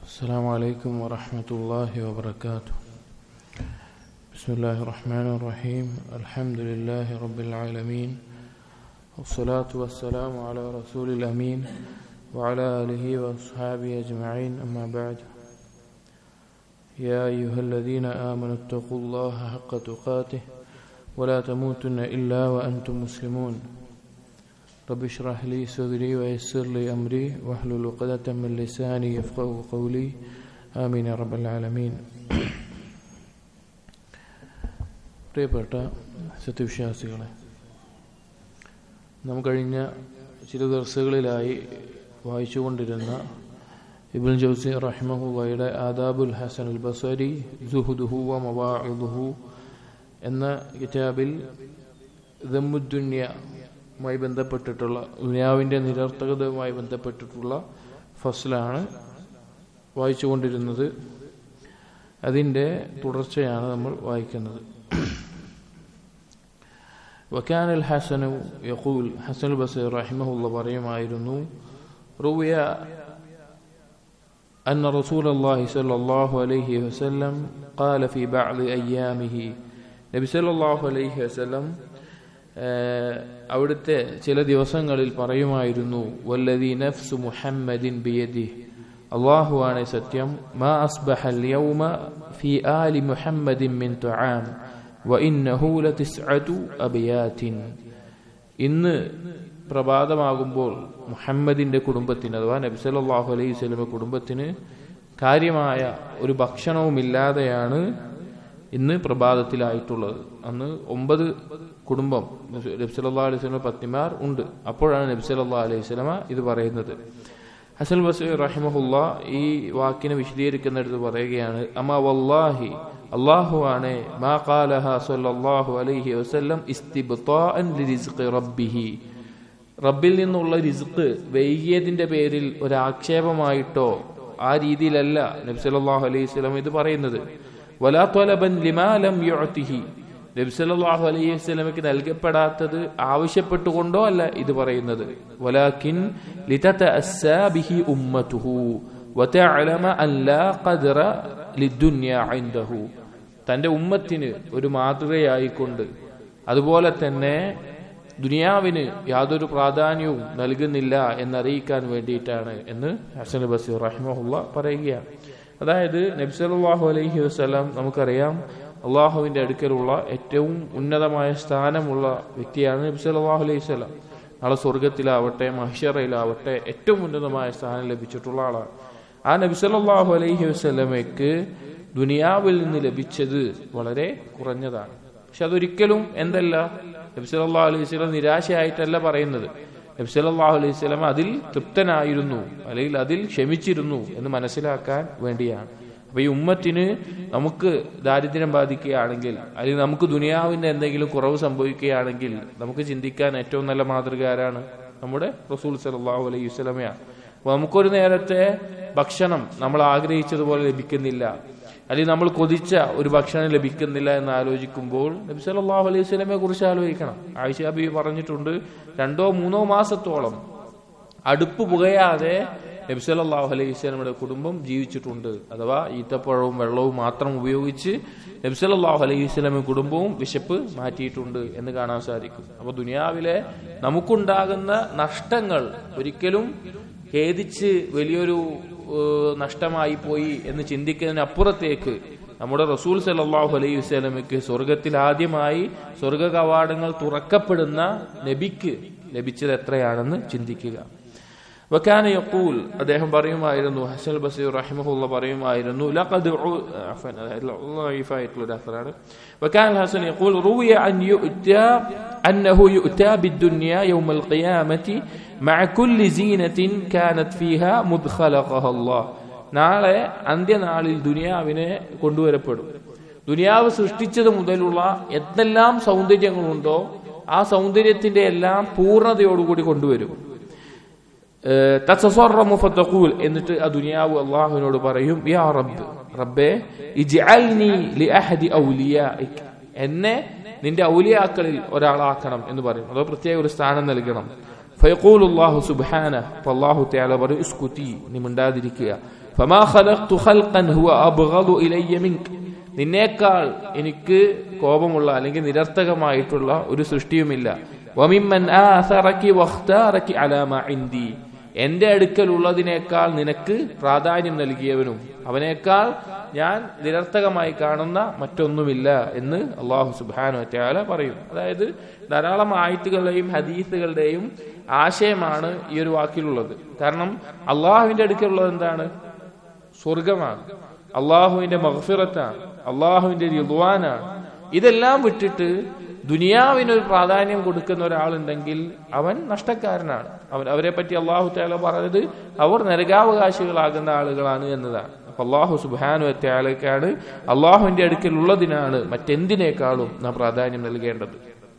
السلام عليكم ورحمة الله وبركاته بسم الله الرحمن الرحيم الحمد لله رب العالمين والصلاة والسلام على رسول الأمين وعلى آله وأصحابه أجمعين أما بعد يا أيها الذين آمنوا اتقوا الله حق تقاته ولا تموتن إلا وأنتم مسلمون رب اشرح لي صدري ويسر لي أمري واحلل عقدة من لساني يفقه قولي آمين يا رب العالمين പ്രിയപ്പെട്ട സത്യവിശ്വാസികളെ നാം കഴിഞ്ഞ ചില ദിവസങ്ങളിലായി വായിച്ചുകൊണ്ടിരുന്ന ഇബുൽ ജൗസി റഹിമഹുവയുടെ ആദാബുൽ ഹസൻ അൽ ബസരി ജുഹുദുഹു വ മവാഇദുഹു എന്ന കിതാബിൽ ദമ്മുദ്ദുന്യമായി ബന്ധപ്പെട്ടിട്ടുള്ള ദുനിയാവിൻ്റെ നിരർത്ഥകതയുമായി ബന്ധപ്പെട്ടിട്ടുള്ള ഫസ്ലാണ് വായിച്ചുകൊണ്ടിരുന്നത് അതിൻ്റെ തുടർച്ചയാണ് നമ്മൾ വായിക്കുന്നത് وكان الحسن يقول حسن البصري رحمه الله പറയുമായിരുന്നു روي أن رسول الله صلى الله عليه وسلم قال في بعض أيامه നബി സല്ലല്ലാഹു അലൈഹി വസല്ലം അവിടുത്തെ ചില ദിവസങ്ങളിൽ പറയുമായിരുന്നു വല്ലദി നഫ്സു മുഹമ്മദിൻ ബിയദി അള്ളാഹുവാണ് സത്യം മാ അസ്ബഹൽ യൗമ ഫി ആലി മുഹമ്മദിൻ മിൻ തുആം വഇന്നഹു ലതിസ്അതു അബിയാത്തിൻ ഇന്ന് പ്രഭാതമാകുമ്പോൾ മുഹമ്മദിന്റെ കുടുംബത്തിന് അഥവാ നബി സല്ലല്ലാഹു അലൈഹി വസല്ലമ കുടുംബത്തിന് കാര്യമായ ഒരു ഭക്ഷണവുമില്ലാതെയാണ് ഇന്ന് പ്രഭാതത്തിലായിട്ടുള്ളത് അന്ന് ഒമ്പത് കുടുംബം നബി സല്ലല്ലാഹു അലൈഹി വസല്ലമ പത്നിമാർ ഉണ്ട് അപ്പോഴാണ് നബി സല്ലല്ലാഹു അലൈഹി വസല്ലമ ഇത് പറയുന്നത് ഹസൻ ബസീർ റഹിമഹുല്ല ഈ വാക്കിനെ വിശദീകരിക്കുന്നിടത്ത് പറയുകയാണ് അമ്മ വല്ലാഹി അള്ളാഹു ആണ് മാ ഖാലഹ സല്ലല്ലാഹു അലൈഹി വസല്ലം ഇസ്തിബ്താഅൻ ലിറിസ്ഖി റബ്ബിഹി റബ്ബിൽ നിന്നുള്ള റിസ്ക് വൈകിയതിന്റെ പേരിൽ ഒരു ആക്ഷേപമായിട്ടോ ആ രീതിയിലല്ല നബി സല്ലല്ലാഹു അലൈഹി വസല്ലം ഇത് പറയുന്നത് വലാ ത്വലബൻ ലിമാ ലം യുഅതിഹി നബി സല്ലല്ലാഹു അലൈഹി വസല്ലമയ്ക്ക് നൽകപ്പെടാത്തത് ആവശ്യപ്പെട്ടുകൊണ്ടോ അല്ല ഇത് പറയുന്നത് വലാകിൻ ലിതതഅസ്സാ ബിഹി ഉമ്മതുഹു വതഅലമ അൻ ലാ ഖദ്റ ലിദ്ദുനിയ ഇൻദഹു തന്റെ ഉമ്മത്തിന് ഒരു മാതൃകയായിക്കൊണ്ട് അതുപോലെ തന്നെ ദുനിയാവിന് യാതൊരു പ്രാധാന്യവും നൽകുന്നില്ല എന്നറിയിക്കാൻ വേണ്ടിയിട്ടാണ് എന്ന് ഹസൻ ബസീർ റഹിമഹുല്ല പറയുകയാണ് അതായത് നബ്സലാഹു അലൈഹി വസ്സലാം നമുക്കറിയാം അള്ളാഹുവിന്റെ അടുക്കലുള്ള ഏറ്റവും ഉന്നതമായ സ്ഥാനമുള്ള വ്യക്തിയാണ് നബി സല്ലല്ലാഹു അലൈഹി വസല്ലം നാളെ സ്വർഗത്തിലാവട്ടെ മഹിഷറയിലാവട്ടെ ഏറ്റവും ഉന്നതമായ സ്ഥാനം ലഭിച്ചിട്ടുള്ള ആളാണ് ആ നബി സല്ലല്ലാഹു അലൈഹി വസല്ലമയ്ക്ക് ദുനിയാവിൽ നിന്ന് ലഭിച്ചത് വളരെ കുറഞ്ഞതാണ് പക്ഷെ അതൊരിക്കലും എന്തല്ല നബി സല്ലല്ലാഹു അലൈഹി വസല്ലം നിരാശയായിട്ടല്ല പറയുന്നത് നബി സല്ലല്ലാഹു അലൈഹി വസല്ലം അതിൽ തൃപ്തനായിരുന്നു അല്ലെങ്കിൽ അതിൽ ക്ഷമിച്ചിരുന്നു എന്ന് മനസ്സിലാക്കാൻ വേണ്ടിയാണ് അപ്പൊ ഈ ഉമ്മത്തിന് നമുക്ക് ദാരിദ്ര്യം ബാധിക്കുകയാണെങ്കിൽ അല്ലെങ്കിൽ നമുക്ക് ദുനിയാവിന്റെ എന്തെങ്കിലും കുറവ് സംഭവിക്കുകയാണെങ്കിൽ നമുക്ക് ചിന്തിക്കാൻ ഏറ്റവും നല്ല മാതൃക ആരാണ് നമ്മുടെ റസൂൽ സലാഹു അലൈഹി വസ്ലമയാണ് അപ്പൊ നമുക്കൊരു നേരത്തെ ഭക്ഷണം നമ്മൾ ആഗ്രഹിച്ചതുപോലെ ലഭിക്കുന്നില്ല അല്ലെങ്കിൽ നമ്മൾ കൊതിച്ച ഒരു ഭക്ഷണം ലഭിക്കുന്നില്ല എന്ന് ആലോചിക്കുമ്പോൾ നബി സല്ലാഹു അലൈഹി സ്വലമെ കുറിച്ച് ആലോചിക്കണം ആയിഷ ബി പറഞ്ഞിട്ടുണ്ട് രണ്ടോ മൂന്നോ മാസത്തോളം അടുപ്പ് പുകയാതെ നബി സല്ലല്ലാഹു അലൈഹി വസല്ലമയുടെ കുടുംബം ജീവിച്ചിട്ടുണ്ട് അഥവാ ഈത്തപ്പഴവും വെള്ളവും മാത്രം ഉപയോഗിച്ച് നബി സല്ലല്ലാഹു അലൈഹി വസല്ലമ കുടുംബവും വിശപ്പ് മാറ്റിയിട്ടുണ്ട് എന്ന് കാണാൻ സാധിക്കും അപ്പൊ ദുനിയാവിലെ നമുക്കുണ്ടാകുന്ന നഷ്ടങ്ങൾ ഒരിക്കലും ഖേദിച്ച് വലിയൊരു നഷ്ടമായി പോയി എന്ന് ചിന്തിക്കുന്നതിനപ്പുറത്തേക്ക് നമ്മുടെ റസൂൽ സല്ലാഹു അലൈഹി വസ്ലമയ്ക്ക് സ്വർഗത്തിൽ ആദ്യമായി സ്വർഗ കവാടങ്ങൾ തുറക്കപ്പെടുന്ന നബിക്ക് ലഭിച്ചത് എത്രയാണെന്ന് ചിന്തിക്കുക വക്കാന യഖൂൽ അദ്ദേഹം പറയുമായിരുന്നു ഹസൻ ബസീർ റഹിമഹുല്ല പറയുമായിരുന്നു ലഖദ് ضعيفായിട്ടുള്ള അസറാണ് وكان الحسن يقول روي أن يؤتى أنه يؤتى بالدنيا يوم القيامة مع كل زينة كانت فيها مدخلقها الله നാളെ അന്ത്യനാളിൽ ദുനിയാവിനെ കൊണ്ടുവരപ്പെടും ദുനിയാവ് സൃഷ്ടിച്ചത് മുതലുള്ള എന്തെല്ലാം സൗന്ദര്യങ്ങളുണ്ടോ ആ സൗന്ദര്യത്തിന്റെ എല്ലാം പൂർണ്ണതയോടുകൂടി കൊണ്ടുവരും തത്സറമു ഫത്തഖൂൽ എന്നിട്ട് ആ ദുനിയാവ് അള്ളാഹുവിനോട് പറയും യാ റബ്ബ് റബ്ബേ ഇജ്അൽനി ലിഅഹദി ഔലിയാഇക് എന്നെ നിന്റെ ഔലിയാക്കളിൽ ഒരാളാക്കണം എന്ന് പറയും അതോ പ്രത്യേക ഒരു സ്ഥാനം നൽകണം ഫയഖൂൽ അല്ലാഹു സുബ്ഹാന അല്ലാഹു തആല പറയും ഇസ്കുതി നീ മിണ്ടാതിരിക്കുക ഫമാ ഖലഖ്തു ഖൽഖൻ ഹുവ അബ്ഗദു ഇലയ്യ മിൻക നിന്നേക്കാൾ എനിക്ക് കോപമുള്ള അല്ലെങ്കിൽ നിരർത്ഥകമായിട്ടുള്ള ഒരു സൃഷ്ടിയുമില്ല വമിമ്മൻ ആസറക്കി വഖ്താറക്കി അലാമ ഇന്ദി എന്റെ അടുക്കലുള്ളതിനേക്കാൾ നിനക്ക് പ്രാധാന്യം നൽകിയവനും അവനേക്കാൾ ഞാൻ നിരർത്ഥകമായി കാണുന്ന മറ്റൊന്നുമില്ല എന്ന് അള്ളാഹു സുബാനു വറ്റാല പറയും അതായത് ധാരാളം ആയത്തുകളുടെയും ഹദീസുകളുടെയും ആശയമാണ് ഈ ഒരു വാക്കിലുള്ളത് കാരണം അള്ളാഹുവിന്റെ അടുക്കലുള്ളത് എന്താണ് സ്വർഗമാണ് അള്ളാഹുവിന്റെ മഹഫിറത്താണ് അള്ളാഹുവിന്റെ രിദ്വാനാണ് ഇതെല്ലാം വിട്ടിട്ട് ദുനിയാവിനൊരു പ്രാധാന്യം കൊടുക്കുന്ന ഒരാളുണ്ടെങ്കിൽ അവൻ നഷ്ടക്കാരനാണ് അവൻ അവരെ പറ്റി അള്ളാഹു താല പറഞ്ഞത് അവർ നരകാവകാശികളാകുന്ന ആളുകളാണ് എന്നതാണ് അപ്പൊ അള്ളാഹു സുബാനു ത്യാലക്കാണ് അള്ളാഹുവിന്റെ അടുക്കലുള്ളതിനാണ് മറ്റെന്തിനേക്കാളും നാം പ്രാധാന്യം നൽകേണ്ടത്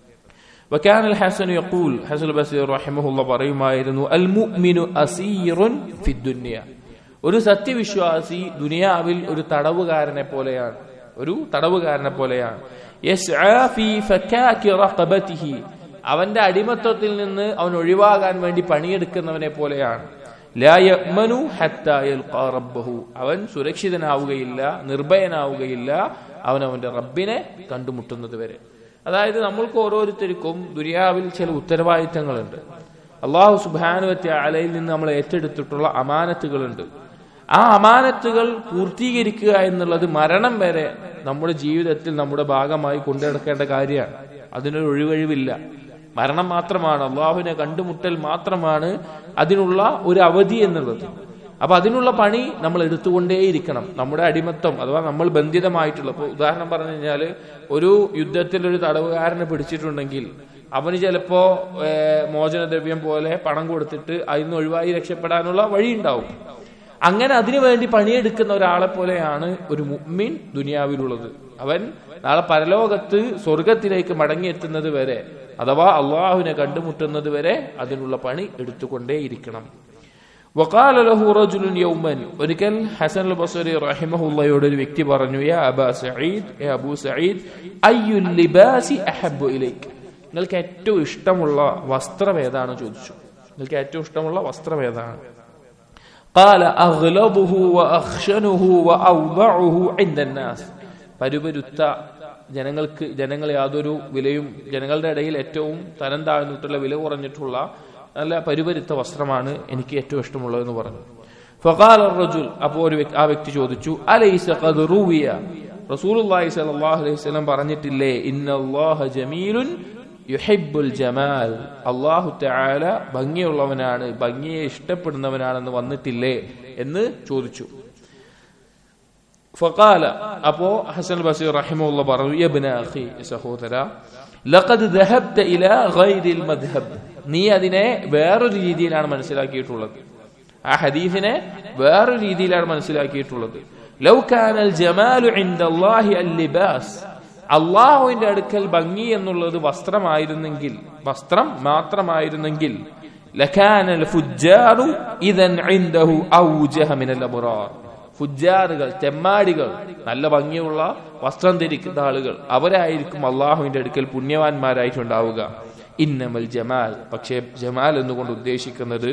وكان الحسن يقول حسن البصري رحمه الله പറയുമായിരുന്നു المؤمن أسير في الدنيا ഒരു സത്യവിശ്വാസി ദുനിയാവിൽ ഒരു തടവുകാരനെ പോലെയാണ് ഒരു തടവുകാരനെ പോലെയാണ് യസ്ആ ഫീ ഫക്കാക്കി റഖബതിഹി അവന്റെ അടിമത്വത്തിൽ നിന്ന് അവൻ ഒഴിവാകാൻ വേണ്ടി പണിയെടുക്കുന്നവനെ പോലെയാണ് ലാ യഅ്മനു ഹത്താ യൽഖാ റബ്ബഹു അവൻ സുരക്ഷിതനാവുകയില്ല നിർഭയനാവുകയില്ല അവൻ അവന്റെ റബ്ബിനെ കണ്ടുമുട്ടുന്നത് വരെ അതായത് നമ്മൾക്ക് ഓരോരുത്തർക്കും ദുനിയാവിൽ ചില ഉത്തരവാദിത്തങ്ങളുണ്ട് അള്ളാഹു സുബാനുവത്തെ അലയിൽ നിന്ന് നമ്മൾ ഏറ്റെടുത്തിട്ടുള്ള അമാനത്തുകളുണ്ട് ആ അമാനത്തുകൾ പൂർത്തീകരിക്കുക എന്നുള്ളത് മരണം വരെ നമ്മുടെ ജീവിതത്തിൽ നമ്മുടെ ഭാഗമായി കൊണ്ടുനടക്കേണ്ട കാര്യമാണ് അതിനൊരു ഒഴിവഴിവില്ല മരണം മാത്രമാണ് അള്ളാഹുവിനെ കണ്ടുമുട്ടൽ മാത്രമാണ് അതിനുള്ള ഒരു അവധി എന്നുള്ളത് അപ്പൊ അതിനുള്ള പണി നമ്മൾ എടുത്തുകൊണ്ടേയിരിക്കണം നമ്മുടെ അടിമത്വം അഥവാ നമ്മൾ ബന്ധിതമായിട്ടുള്ള ഇപ്പൊ ഉദാഹരണം പറഞ്ഞു കഴിഞ്ഞാല് ഒരു യുദ്ധത്തിൽ ഒരു തടവുകാരനെ പിടിച്ചിട്ടുണ്ടെങ്കിൽ അവന് ചിലപ്പോ മോചനദ്രവ്യം പോലെ പണം കൊടുത്തിട്ട് അതിന് ഒഴിവായി രക്ഷപ്പെടാനുള്ള വഴി ഉണ്ടാവും അങ്ങനെ അതിനുവേണ്ടി പണിയെടുക്കുന്ന ഒരാളെ പോലെയാണ് ഒരു മുഅ്മിൻ ദുനിയാവിലുള്ളത് അവൻ നാളെ പരലോകത്ത് സ്വർഗത്തിലേക്ക് മടങ്ങിയെത്തുന്നത് വരെ അഥവാ അള്ളാഹുവിനെ കണ്ടുമുട്ടുന്നത് വരെ അതിനുള്ള പണി എടുത്തുകൊണ്ടേയിരിക്കണം വഖാല ലഹു റജുലുൻ യൗമൻ ഒരിക്കൽ ഹസൻ അൽ ബസരി റഹിമഹുള്ളയോട് ഒരു വ്യക്തി പറഞ്ഞു യാ അബാ സഈദ് യാ അബൂ സഈദ് അയ്യുൽ ലിബാസി അഹബ്ബു ഇലൈക് നിങ്ങൾക്ക് ഏറ്റവും ഇഷ്ടമുള്ള വസ്ത്രം ഏതാണ് ചോദിച്ചു നിങ്ങൾക്ക് ഏറ്റവും ഇഷ്ടമുള്ള വസ്ത്രം ഏതാണ് قال أغلبه وأخشنه وأوضعه عند الناس പരുപരുത്ത ജനങ്ങൾക്ക് ജനങ്ങൾ യാതൊരു വിലയും ജനങ്ങളുടെ ഇടയിൽ ഏറ്റവും തരം താഴ്ന്നിട്ടുള്ള വില കുറഞ്ഞിട്ടുള്ള നല്ല പരുപരുത്ത വസ്ത്രമാണ് എനിക്ക് ഏറ്റവും ഇഷ്ടമുള്ളതെന്ന് പറഞ്ഞു ഫഖാൽ റജുൽ അപ്പോൾ ഒരു ആ വ്യക്തി ചോദിച്ചു അലൈസ ഖദ് റൂവിയ റസൂലുള്ളാഹി സ്വല്ലല്ലാഹു അലൈഹി വസല്ലം പറഞ്ഞിട്ടില്ലേ ഇന്നല്ലാഹ ജമീലുൻ യുഹിബ്ബുൽ ജമാൽ അള്ളാഹു തആല ഭംഗിയുള്ളവനാണ് ഭംഗിയെ ഇഷ്ടപ്പെടുന്നവനാണെന്ന് വന്നിട്ടില്ലേ എന്ന് ചോദിച്ചു ഫഖാല അപ്പോ ഹസൻ ബസീർ റഹിമുള്ള പറഞ്ഞു യബ്ന അഖി സഹോദര ലഖദ് ദഹബ്ത ഇല ഗൈരിൽ മദ്ഹബ് നീ അതിനെ വേറൊരു രീതിയിലാണ് മനസ്സിലാക്കിയിട്ടുള്ളത് ആ ഹദീസിനെ വേറൊരു രീതിയിലാണ് മനസ്സിലാക്കിയിട്ടുള്ളത് ലൗ കാനൽ ജമാലു ഇൻദല്ലാഹി അൽ ലിബാസ് അള്ളാഹുവിന്റെ അടുക്കൽ ഭംഗി എന്നുള്ളത് വസ്ത്രമായിരുന്നെങ്കിൽ വസ്ത്രം മാത്രമായിരുന്നെങ്കിൽ ലഖാനൽ ഫുജ്ജാറു ഇദൻ ഇൻദഹു ഔജഹ മിനൽ അബ്റാർ ഫുജാറുകൾ തെമ്മാടികൾ നല്ല ഭംഗിയുള്ള വസ്ത്രം ധരിക്കുന്ന ആളുകൾ അവരായിരിക്കും അള്ളാഹുവിന്റെ അടുക്കൽ പുണ്യവാന്മാരായിട്ടുണ്ടാവുക ഇന്നമൽ ജമാൽ പക്ഷേ ജമാൽ എന്നുകൊണ്ട് ഉദ്ദേശിക്കുന്നത്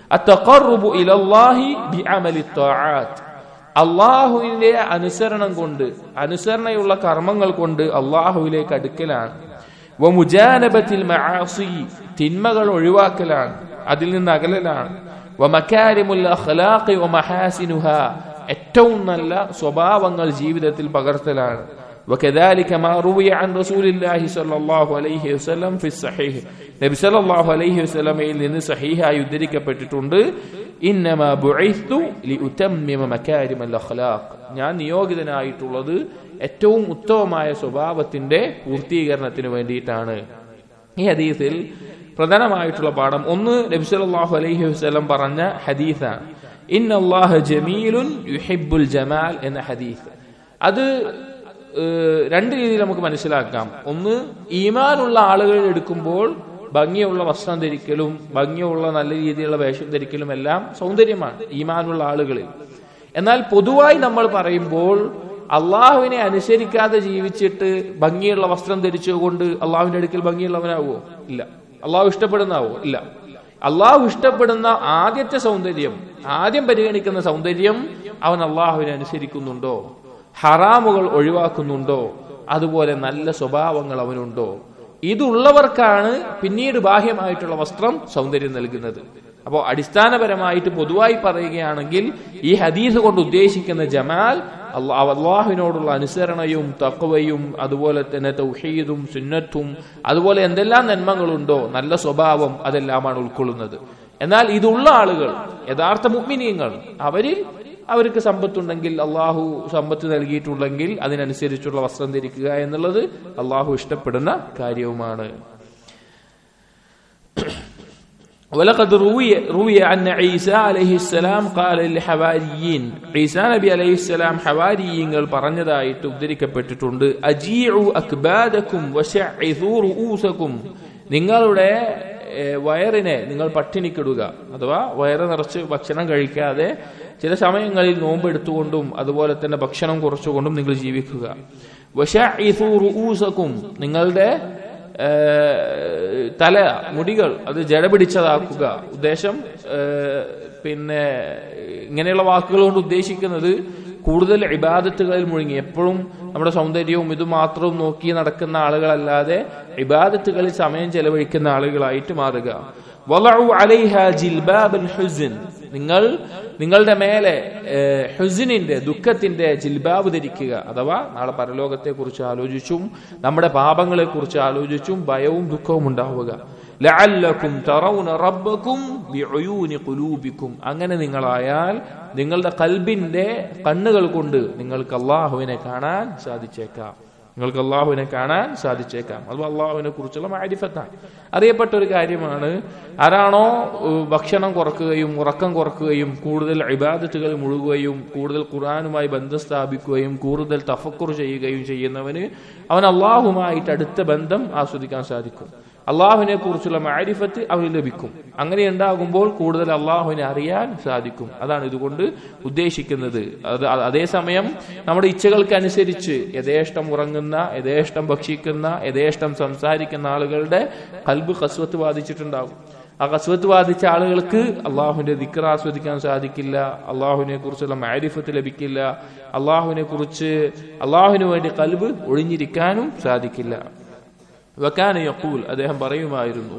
അള്ളാഹുവിന്റെ അനുസരണം കൊണ്ട് അനുസരണയുള്ള കർമ്മങ്ങൾ കൊണ്ട് അള്ളാഹുവിലേക്ക് അടുക്കലാണ് വമുജാനബത്തിൽ തിന്മകൾ ഒഴിവാക്കലാണ് അതിൽ നിന്ന് അകലലാണ് വമക്കാരിമുൽ അഖ്ലാഖി വമഹാസിനുഹ ഏറ്റവും നല്ല സ്വഭാവങ്ങൾ ജീവിതത്തിൽ പകർത്തലാണ് وكذلك ما روي عن رسول الله صلى الله عليه وسلم في الصحيح നബി സല്ലല്ലാഹു അലൈഹി വസല്ലമയിൽ നിന്ന് സഹീഹായി ഉദ്ധരിക്കപ്പെട്ടിട്ടുണ്ട് ഇന്നമാ ബുഇസ്തു ലിഉതമ്മിമ മകാരിമൽ അഖ്ലാഖ് ഞാൻ നിയോഗിതനായിട്ടുള്ളത് ഏറ്റവും ഉത്തമമായ സ്വഭാവത്തിന്റെ പൂർത്തീകരണത്തിന് വേണ്ടിയിട്ടാണ് ഈ ഹദീസിൽ പ്രധാനമായിട്ടുള്ള പാഠം ഒന്ന് നബി സല്ലല്ലാഹു അലൈഹി വസല്ലം പറഞ്ഞ ഹദീസാണ് ഇന്നല്ലാഹ ജമീലുൻ യുഹിബ്ബുൽ ജമാൽ എന്ന ഹദീസ് അത് രണ്ട് രീതിയിൽ നമുക്ക് മനസ്സിലാക്കാം ഒന്ന് ഈമാനുള്ള ആളുകൾ എടുക്കുമ്പോൾ ഭംഗിയുള്ള വസ്ത്രം ധരിക്കലും ഭംഗിയുള്ള നല്ല രീതിയിലുള്ള വേഷം ധരിക്കലും എല്ലാം സൗന്ദര്യമാണ് ഈമാനുള്ള ആളുകളിൽ എന്നാൽ പൊതുവായി നമ്മൾ പറയുമ്പോൾ അള്ളാഹുവിനെ അനുസരിക്കാതെ ജീവിച്ചിട്ട് ഭംഗിയുള്ള വസ്ത്രം ധരിച്ചുകൊണ്ട് അള്ളാഹുവിന്റെ അടുക്കൽ ഭംഗിയുള്ളവനാവോ ഇല്ല അള്ളാഹു ഇഷ്ടപ്പെടുന്നാവോ ഇല്ല അള്ളാഹു ഇഷ്ടപ്പെടുന്ന ആദ്യത്തെ സൗന്ദര്യം ആദ്യം പരിഗണിക്കുന്ന സൗന്ദര്യം അവൻ അള്ളാഹുവിനെ അനുസരിക്കുന്നുണ്ടോ ഹറാമുകൾ ഒഴിവാക്കുന്നുണ്ടോ അതുപോലെ നല്ല സ്വഭാവങ്ങൾ അവനുണ്ടോ ഇതുള്ളവർക്കാണ് പിന്നീട് ബാഹ്യമായിട്ടുള്ള വസ്ത്രം സൗന്ദര്യം നൽകുന്നത് അപ്പോൾ അടിസ്ഥാനപരമായിട്ട് പൊതുവായി പറയുകയാണെങ്കിൽ ഈ ഹദീസ് കൊണ്ട് ഉദ്ദേശിക്കുന്ന ജമാൽ അള്ളാഹുവിനോടുള്ള അനുസരണയും തക്കവയും അതുപോലെ തന്നെ തൗഹീദും സുന്നത്തും അതുപോലെ എന്തെല്ലാം നന്മകളുണ്ടോ നല്ല സ്വഭാവം അതെല്ലാമാണ് ഉൾക്കൊള്ളുന്നത് എന്നാൽ ഇതുള്ള ആളുകൾ യഥാർത്ഥ മുഗ്മിനീയങ്ങൾ അവര് അവർക്ക് സമ്പത്തുണ്ടെങ്കിൽ അള്ളാഹു സമ്പത്ത് നൽകിയിട്ടുണ്ടെങ്കിൽ അതിനനുസരിച്ചുള്ള വസ്ത്രം ധരിക്കുക എന്നുള്ളത് അള്ളാഹു ഇഷ്ടപ്പെടുന്ന കാര്യവുമാണ് ولقد روي روي أن عيسى عليه السلام قال للحواريين عيسى നബി അലൈഹി السلام ഹവാരിയങ്ങൾ പറഞ്ഞതായിട്ട് ഉദ്ധരിക്കപ്പെട്ടിട്ടുണ്ട് അജീഉ അക്ബാദക്കും വശഇസു റൂസക്കും നിങ്ങളുടെ വയറിനെ നിങ്ങൾ പട്ടിണിക്കിടുക അഥവാ വയറ് നിറച്ച് ഭക്ഷണം കഴിക്കാതെ ചില സമയങ്ങളിൽ നോമ്പെടുത്തുകൊണ്ടും അതുപോലെ തന്നെ ഭക്ഷണം കുറച്ചുകൊണ്ടും നിങ്ങൾ ജീവിക്കുക വശഇസു റൂസക്കും നിങ്ങളുടെ തല മുടികൾ അത് ജട പിടിച്ചതാക്കുക ഉദ്ദേശം പിന്നെ ഇങ്ങനെയുള്ള വാക്കുകൾ കൊണ്ട് ഉദ്ദേശിക്കുന്നത് കൂടുതൽ ഇബാദത്തുകളിൽ മുഴുങ്ങി എപ്പോഴും നമ്മുടെ സൗന്ദര്യവും ഇത് മാത്രവും നോക്കി നടക്കുന്ന ആളുകളല്ലാതെ ഇബാദത്തുകളിൽ സമയം ചെലവഴിക്കുന്ന ആളുകളായിട്ട് മാറുക നിങ്ങൾ നിങ്ങളുടെ മേലെ ഹുസിനിന്റെ ദുഃഖത്തിന്റെ ജിൽബാബ് ധരിക്കുക അഥവാ നാളെ പരലോകത്തെ കുറിച്ച് ആലോചിച്ചും നമ്മുടെ പാപങ്ങളെ കുറിച്ച് ആലോചിച്ചും ഭയവും ദുഃഖവും ഉണ്ടാവുക ലഅല്ലക്കും തറൗന റബ്ബക്കും ബിഉയൂനി ഖുലൂബിക്കും അങ്ങനെ നിങ്ങളായാൽ നിങ്ങളുടെ കൽബിന്റെ കണ്ണുകൾ കൊണ്ട് നിങ്ങൾക്ക് അള്ളാഹുവിനെ കാണാൻ സാധിച്ചേക്കാം നിങ്ങൾക്ക് അള്ളാഹുവിനെ കാണാൻ സാധിച്ചേക്കാം അത് അള്ളാഹുവിനെ കുറിച്ചുള്ള മാരിഫത്താണ് അറിയപ്പെട്ട ഒരു കാര്യമാണ് ആരാണോ ഭക്ഷണം കുറക്കുകയും ഉറക്കം കുറക്കുകയും കൂടുതൽ ഇബാദത്തുകൾ മുഴുകുകയും കൂടുതൽ ഖുർആാനുമായി ബന്ധം സ്ഥാപിക്കുകയും കൂടുതൽ തഫക്കുർ ചെയ്യുകയും ചെയ്യുന്നവന് അവൻ അള്ളാഹുമായിട്ട് അടുത്ത ബന്ധം ആസ്വദിക്കാൻ സാധിക്കും അള്ളാഹുവിനെ കുറിച്ചുള്ള മാരിഫത്ത് അവന് ലഭിക്കും അങ്ങനെ ഉണ്ടാകുമ്പോൾ കൂടുതൽ അള്ളാഹുവിനെ അറിയാൻ സാധിക്കും അതാണ് ഇതുകൊണ്ട് ഉദ്ദേശിക്കുന്നത് അത് അതേസമയം നമ്മുടെ ഇച്ഛകൾക്ക് അനുസരിച്ച് യഥേഷ്ടം ഉറങ്ങുന്ന യഥേഷ്ടം ഭക്ഷിക്കുന്ന യഥേഷ്ടം സംസാരിക്കുന്ന ആളുകളുടെ കൽബ് കസ്വത്ത് ബാധിച്ചിട്ടുണ്ടാകും ആ കസ്വത്ത് ബാധിച്ച ആളുകൾക്ക് അള്ളാഹുവിന്റെ ദിക്കർ ആസ്വദിക്കാൻ സാധിക്കില്ല അള്ളാഹുവിനെ കുറിച്ചുള്ള മാരിഫത്ത് ലഭിക്കില്ല അള്ളാഹുവിനെ കുറിച്ച് അള്ളാഹുവിന് വേണ്ടി കൽബ് ഒഴിഞ്ഞിരിക്കാനും സാധിക്കില്ല വക്കാന യഖൂൽ അദ്ദേഹം പറയുമായിരുന്നു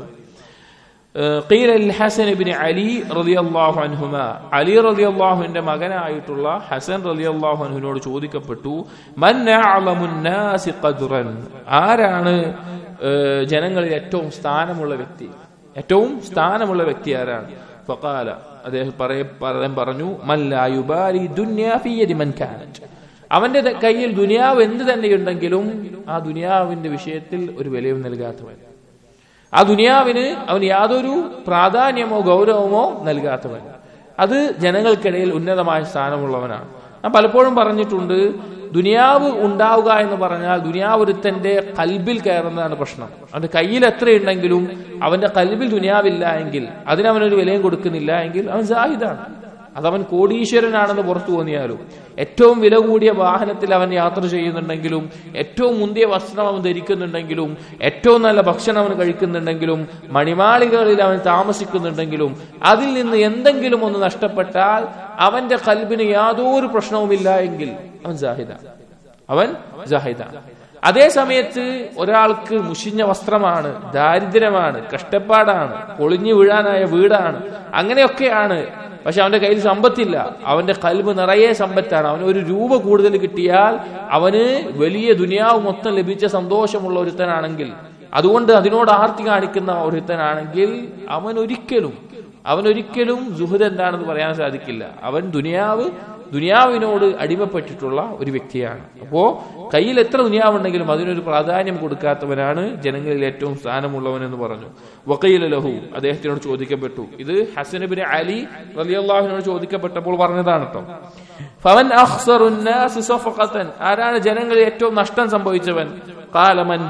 قيل للحسن بن علي رضي الله عنهما അലി റളി അള്ളാഹുവിന്റെ മകനായിട്ടുള്ള ഹസൻ റളി അള്ളാഹുവിനോട് ചോദിക്കപ്പെട്ടു മൻ അഅലമുൻ നാസി ഖദ്റൻ ആരാണ് ജനങ്ങളിൽ ഏറ്റവും സ്ഥാനമുള്ള വ്യക്തി ഏറ്റവും സ്ഥാനമുള്ള വ്യക്തി ആരാണ് ഫഖാല അദ്ദേഹം പറയ പറഞ്ഞു മല്ലായുബാരി ദുന്യാ ഫി യദി മൻ കാനറ്റ് അവന്റെ കയ്യിൽ ദുനിയാവ് എന്ത് തന്നെയുണ്ടെങ്കിലും ആ ദുനിയാവിന്റെ വിഷയത്തിൽ ഒരു വിലയും നൽകാത്തവൻ ആ ദുനിയാവിന് അവൻ യാതൊരു പ്രാധാന്യമോ ഗൗരവമോ നൽകാത്തവൻ അത് ജനങ്ങൾക്കിടയിൽ ഉന്നതമായ സ്ഥാനമുള്ളവനാണ് ഞാൻ പലപ്പോഴും പറഞ്ഞിട്ടുണ്ട് ദുനിയാവ് ഉണ്ടാവുക എന്ന് പറഞ്ഞാൽ ദുനിയാവ് ഒരുത്തന്റെ കൽബിൽ കയറുന്നതാണ് പ്രശ്നം അവന്റെ കയ്യിൽ എത്രയുണ്ടെങ്കിലും അവന്റെ കൽബിൽ ദുനിയാവില്ല എങ്കിൽ അതിനവനൊരു വിലയും കൊടുക്കുന്നില്ല എങ്കിൽ അവൻ സാഹിദാണ് അതവൻ കോടീശ്വരനാണെന്ന് പുറത്തു തോന്നിയാലും ഏറ്റവും വില കൂടിയ വാഹനത്തിൽ അവൻ യാത്ര ചെയ്യുന്നുണ്ടെങ്കിലും ഏറ്റവും മുന്തിയ വസ്ത്രം അവൻ ധരിക്കുന്നുണ്ടെങ്കിലും ഏറ്റവും നല്ല ഭക്ഷണം അവൻ കഴിക്കുന്നുണ്ടെങ്കിലും മണിമാളികളിൽ അവൻ താമസിക്കുന്നുണ്ടെങ്കിലും അതിൽ നിന്ന് എന്തെങ്കിലും ഒന്ന് നഷ്ടപ്പെട്ടാൽ അവന്റെ കൽബിന് യാതൊരു പ്രശ്നവുമില്ല എങ്കിൽ അവൻ ജാഹിദാണ് അവൻ ജാഹിദാണ് അതേ സമയത്ത് ഒരാൾക്ക് മുഷിഞ്ഞ വസ്ത്രമാണ് ദാരിദ്ര്യമാണ് കഷ്ടപ്പാടാണ് പൊളിഞ്ഞു വീഴാനായ വീടാണ് അങ്ങനെയൊക്കെയാണ് പക്ഷെ അവന്റെ കയ്യിൽ സമ്പത്തില്ല അവന്റെ കൽബ് നിറയെ സമ്പത്താണ് അവന് ഒരു രൂപ കൂടുതൽ കിട്ടിയാൽ അവന് വലിയ ദുനിയാവ് മൊത്തം ലഭിച്ച സന്തോഷമുള്ള ഒരുത്തനാണെങ്കിൽ അതുകൊണ്ട് അതിനോട് ആർത്തി കാണിക്കുന്ന ഒരുത്തനാണെങ്കിൽ അവൻ ഒരിക്കലും അവൻ ഒരിക്കലും ജുഹദ് എന്താണെന്ന് പറയാൻ സാധിക്കില്ല അവൻ ദുനിയാവ് ദുനിയാവിനോട് അടിമപ്പെട്ടിട്ടുള്ള ഒരു വ്യക്തിയാണ് അപ്പോ കയ്യിൽ എത്ര ദുനിയാവുണ്ടെങ്കിലും അതിനൊരു പ്രാധാന്യം കൊടുക്കാത്തവനാണ് ജനങ്ങളിൽ ഏറ്റവും സ്ഥാനമുള്ളവൻ എന്ന് പറഞ്ഞു വക്കയില ലഹു അദ്ദേഹത്തിനോട് ചോദിക്കപ്പെട്ടു ഇത് ഹസനബിന് അലി റലിയല്ലാഹുവിനോട് ചോദിക്കപ്പെട്ടപ്പോൾ പറഞ്ഞതാണ് കേട്ടോ ഫവൻ അഖ്സറുൻ ആരാണ് ജനങ്ങളിൽ ഏറ്റവും നഷ്ടം സംഭവിച്ചവൻ കാലമൻ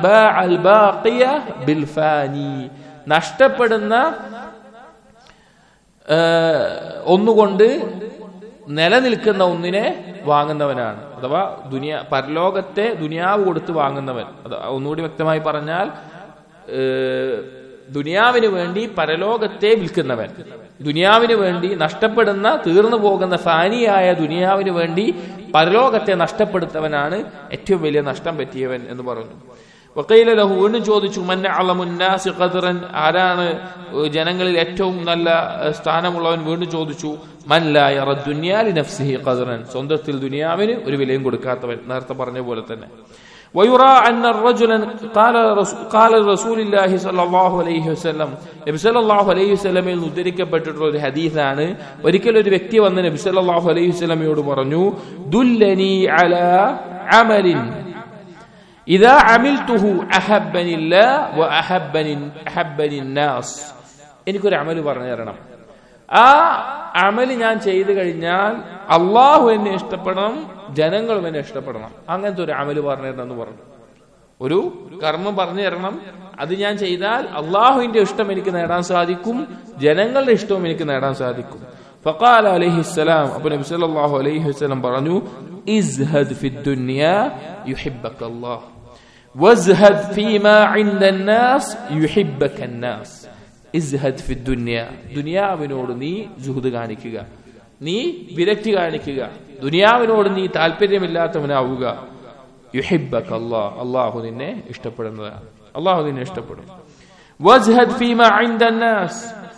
ബിൽ ഫാനി നഷ്ടപ്പെടുന്ന ഒന്നുകൊണ്ട് നിലനിൽക്കുന്ന ഒന്നിനെ വാങ്ങുന്നവനാണ് അഥവാ ദുനിയ പരലോകത്തെ ദുനിയാവ് കൊടുത്ത് വാങ്ങുന്നവൻ അത് ഒന്നുകൂടി വ്യക്തമായി പറഞ്ഞാൽ ദുനിയാവിന് വേണ്ടി പരലോകത്തെ വിൽക്കുന്നവൻ ദുനിയാവിന് വേണ്ടി നഷ്ടപ്പെടുന്ന തീർന്നു പോകുന്ന ഫാനിയായ ദുനിയാവിന് വേണ്ടി പരലോകത്തെ നഷ്ടപ്പെടുത്തവനാണ് ഏറ്റവും വലിയ നഷ്ടം പറ്റിയവൻ എന്ന് പറഞ്ഞു വക്കീല ലഹു വീണ്ടും ചോദിച്ചു മന്ന അളമുന്നാസി ഖദറൻ ആരാണ് ജനങ്ങളിൽ ഏറ്റവും നല്ല ഏഹ്, സ്ഥാനമുള്ളവൻ വീണ്ടും ചോദിച്ചു മല്ലായ ദുനിയാലി നഫ്സിഹി ഖദറൻ സ്വന്തത്തിൽ ദുനിയാവിന് ഒരു വിലയും കൊടുക്കാത്തവൻ നേരത്തെ പറഞ്ഞ പോലെ തന്നെ ويرى أن الرجل قال رسول قال رسول الله صلى الله عليه وسلم നബി സല്ലല്ലാഹു അലൈഹി വസല്ലമയിൽ നിന്ന് ഉദ്ധരിക്കപ്പെട്ടിട്ടുള്ള ഒരു ഹദീസാണ് ഒരിക്കൽ ഒരു വ്യക്തി വന്ന് നബി സല്ലല്ലാഹു അലൈഹി വസല്ലമയോട് പറഞ്ഞു ദുല്ലനി അലാ അമലിൻ ഇതാ അമിൽതുഹു അഹബ്ബനില്ലാ വ അഹബ്ബനി അഹബ്ബനി നാസ് എനിക്കൊരു അമല് പറഞ്ഞു തരണം ആ അമല് ഞാൻ ചെയ്തു കഴിഞ്ഞാൽ അള്ളാഹു എന്നെ ഇഷ്ടപ്പെടണം ജനങ്ങളും എന്നെ ഇഷ്ടപ്പെടണം അങ്ങനത്തെ ഒരു അമല് പറഞ്ഞു തരണം എന്ന് പറഞ്ഞു ഒരു കർമ്മം പറഞ്ഞു തരണം അത് ഞാൻ ചെയ്താൽ അള്ളാഹുവിന്റെ ഇഷ്ടം എനിക്ക് നേടാൻ സാധിക്കും ജനങ്ങളുടെ ഇഷ്ടവും എനിക്ക് നേടാൻ സാധിക്കും ഫഖാല അലൈഹിസ്സലാം അപ്പൊ നബി സല്ലല്ലാഹു അലൈഹി വസല്ലം പറഞ്ഞു ഇസ്ഹദ് ഫി ദുനിയ യുഹിബ്ബക അല്ലാഹ് വസ്ഹദ് ഫീമാ ഇൻദ الناس യുഹിബ്ബക الناس ഇസ്ഹദ് ഫി ദുനിയ ദുനിയാവിനോട് നീ ജുഹദ് കാണിക്കുക നീ വിരക്തി കാണിക്കുക ദുനിയാവിനോട് നീ താല്പര്യമില്ലാത്തവനാവുക യുഹിബ്ബക അല്ലാഹ് അള്ളാഹു നിന്നെ ഇഷ്ടപ്പെടുന്നതാണ് അള്ളാഹു നിന്നെ ഇഷ്ടപ്പെടും വസ്ഹദ് ഫീമാ ഇൻദ الناس